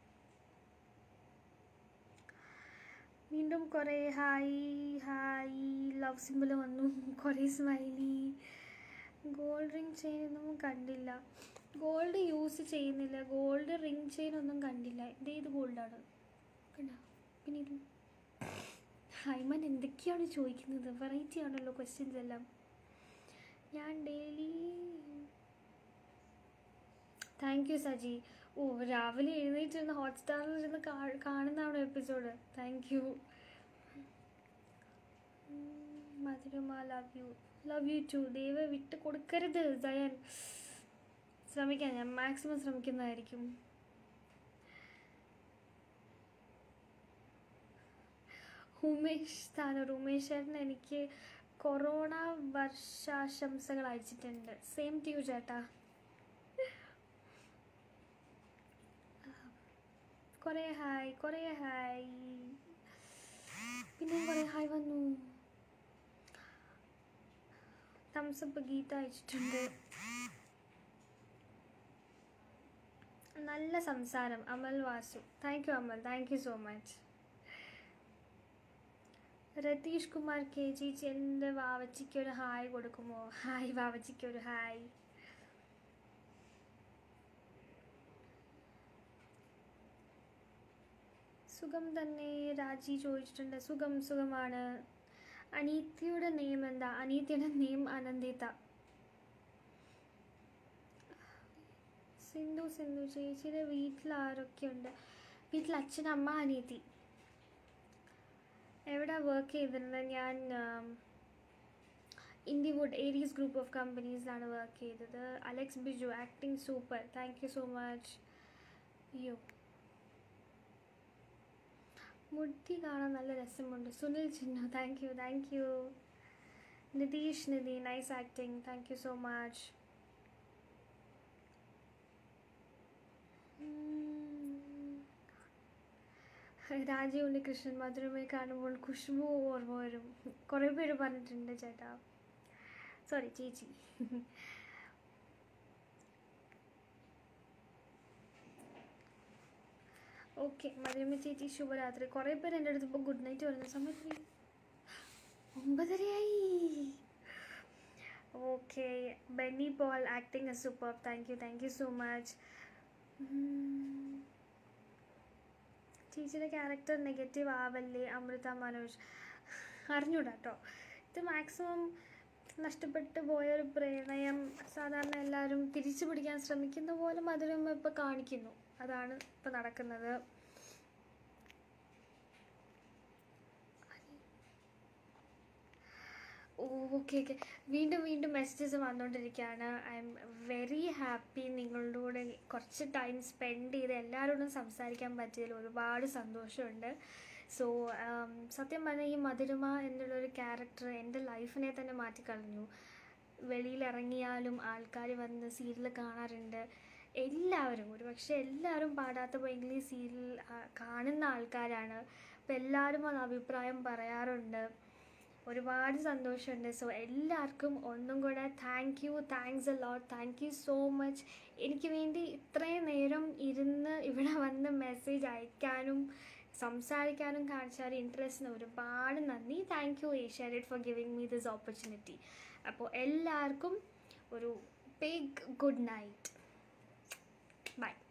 വീണ്ടും കുറേ ഹായ് ഹായ് ലവ് സിമ്പിൾ വന്നു കുറേ സ്മൈലി ഗോൾഡ് റിങ് ചെയിൻ ഒന്നും കണ്ടില്ല ഗോൾഡ് യൂസ് ചെയ്യുന്നില്ല ഗോൾഡ് റിങ് ചെയിൻ ഒന്നും കണ്ടില്ല ഇത് ഏത് ഗോൾഡാണ് കണ്ട പിന്നെ ഇത് ഹൈമൻ എന്തൊക്കെയാണ് ചോദിക്കുന്നത് വെറൈറ്റി ആണല്ലോ ക്വസ്റ്റ്യൻസ് എല്ലാം ഞാൻ ഡെയിലി താങ്ക് യു സജി ഓ രാവിലെ എഴുന്നേറ്റിരുന്ന് ഹോട്ട്സ്റ്റാറിൽ ഇരുന്ന് കാ- കാണുന്നതാണോ episode thank you Madhurima love you love you too ദൈവ വിട്ട് കൊടുക്കരുത് സയൻ ശ്രമിക്കാം ഞാൻ മാക്സിമം ശ്രമിക്കുന്നതായിരിക്കും ഉമേഷ് താനൂർ ഉമേഷ് ചേട്ടൻ എനിക്ക് കൊറോണ വർഷാശംസകൾ അയച്ചിട്ടുണ്ട് സെയിം ടു യു ചേട്ടാ കുറേ ഹായ് കുറേ ഹായ് പിന്നെ കുറേ ഹായ് വന്നു തംസപ്പ് ഗീത അയച്ചിട്ടുണ്ട് നല്ല സംസാരം Amal Vasu thank you Amal thank you so much Ratheesh Kumar K G എൻ്റെ വാവച്ചിക്ക് ഒരു ഹായ് കൊടുക്കുമോ ഹായ് വാവച്ചിക്ക് ഒരു ഹായ് സുഖം തന്നെ രാജി ചോദിച്ചിട്ടുണ്ട് സുഖം സുഖമാണ് അനീത്തിയുടെ നെയിം എന്താ അനീത്തിയുടെ നെയിം അനന്തിത സിന്ധു സിന്ധു ചേച്ചിയുടെ വീട്ടിൽ ആരൊക്കെയുണ്ട് വീട്ടിൽ അച്ഛൻ അമ്മ അനീതി എവിടെ വർക്ക് ചെയ്തിരുന്നത് ഞാൻ ഇൻഡിവുഡ് ഏരീസ് ഗ്രൂപ്പ് ഓഫ് കമ്പനീസിലാണ് വർക്ക് ചെയ്തത് Alex Biju acting super thank you so much അയ്യോ മുടി കാണാൻ നല്ല രസമുണ്ട് Sunil Chinnu thank you thank you Nitheesh Nidhi nice acting thank you so much Rajeev Unnikrishnan മധുരമയെ കാണുമ്പോൾ ഖുഷ്ബു ഓർമ്മ വരും കുറേ പേര് പറഞ്ഞിട്ടുണ്ട് ചേട്ടാ സോറി ചേച്ചി ഓക്കെ മധുരമ ചേച്ചി ശുഭരാത്രി കുറേ പേര് എൻ്റെ അടുത്ത് ഇപ്പോൾ ഗുഡ് നൈറ്റ് പറയുന്ന സമയത്ത് ഒമ്പതരയായി okay Benny Paul acting a super thank you thank you so much ചേച്ചിയുടെ ക്യാരക്ടർ നെഗറ്റീവ് ആവല്ലേ അമൃത മനോജ് അറിഞ്ഞൂടാ കേട്ടോ ഇത് മാക്സിമം നഷ്ടപ്പെട്ടു പോയ ഒരു പ്രണയം സാധാരണ എല്ലാവരും തിരിച്ചു പിടിക്കാൻ ശ്രമിക്കുന്ന പോലെ മധുരം ഇപ്പോൾ കാണിക്കുന്നു അതാണ് ഇപ്പോൾ നടക്കുന്നത് ഓക്കെ ഓക്കെ വീണ്ടും വീണ്ടും മെസ്സേജസ് വന്നുകൊണ്ടിരിക്കുകയാണ് ഐ എം വെരി ഹാപ്പി നിങ്ങളുടെ കൂടെ കുറച്ച് ടൈം സ്പെൻഡ് ചെയ്ത് എല്ലാവരോടും സംസാരിക്കാൻ പറ്റിയതിൽ ഒരുപാട് സന്തോഷമുണ്ട് സോ സത്യം പറഞ്ഞാൽ ഈ മധുരമ എന്നുള്ളൊരു ക്യാരക്ടർ എൻ്റെ ലൈഫിനെ തന്നെ മാറ്റിക്കളഞ്ഞു വെളിയിലിറങ്ങിയാലും ആൾക്കാർ വന്ന് സീരിയൽ കാണാറുണ്ട് എല്ലാവരും ഒരു പക്ഷേ എല്ലാവരും പാടാത്ത പോയെങ്കിൽ ഈ സീരിയൽ കാണുന്ന ആൾക്കാരാണ് അപ്പോൾ എല്ലാവരും അത് അഭിപ്രായം പറയാറുണ്ട് ഒരുപാട് സന്തോഷമുണ്ട് സോ എല്ലാവർക്കും ഒന്നും കൂടെ thank you thanks a lot thank you so much എനിക്ക് വേണ്ടി ഇത്രയും നേരം ഇരുന്ന് ഇവിടെ വന്ന് മെസ്സേജ് അയക്കാനും സംസാരിക്കാനും കാണിച്ച ഒരു ഇൻട്രസ്റ്റിന് ഒരുപാട് നന്ദി thank you Asianet for giving me this opportunity അപ്പോൾ എല്ലാവർക്കും ഒരു ബിഗ് ഗുഡ് നൈറ്റ് ബൈ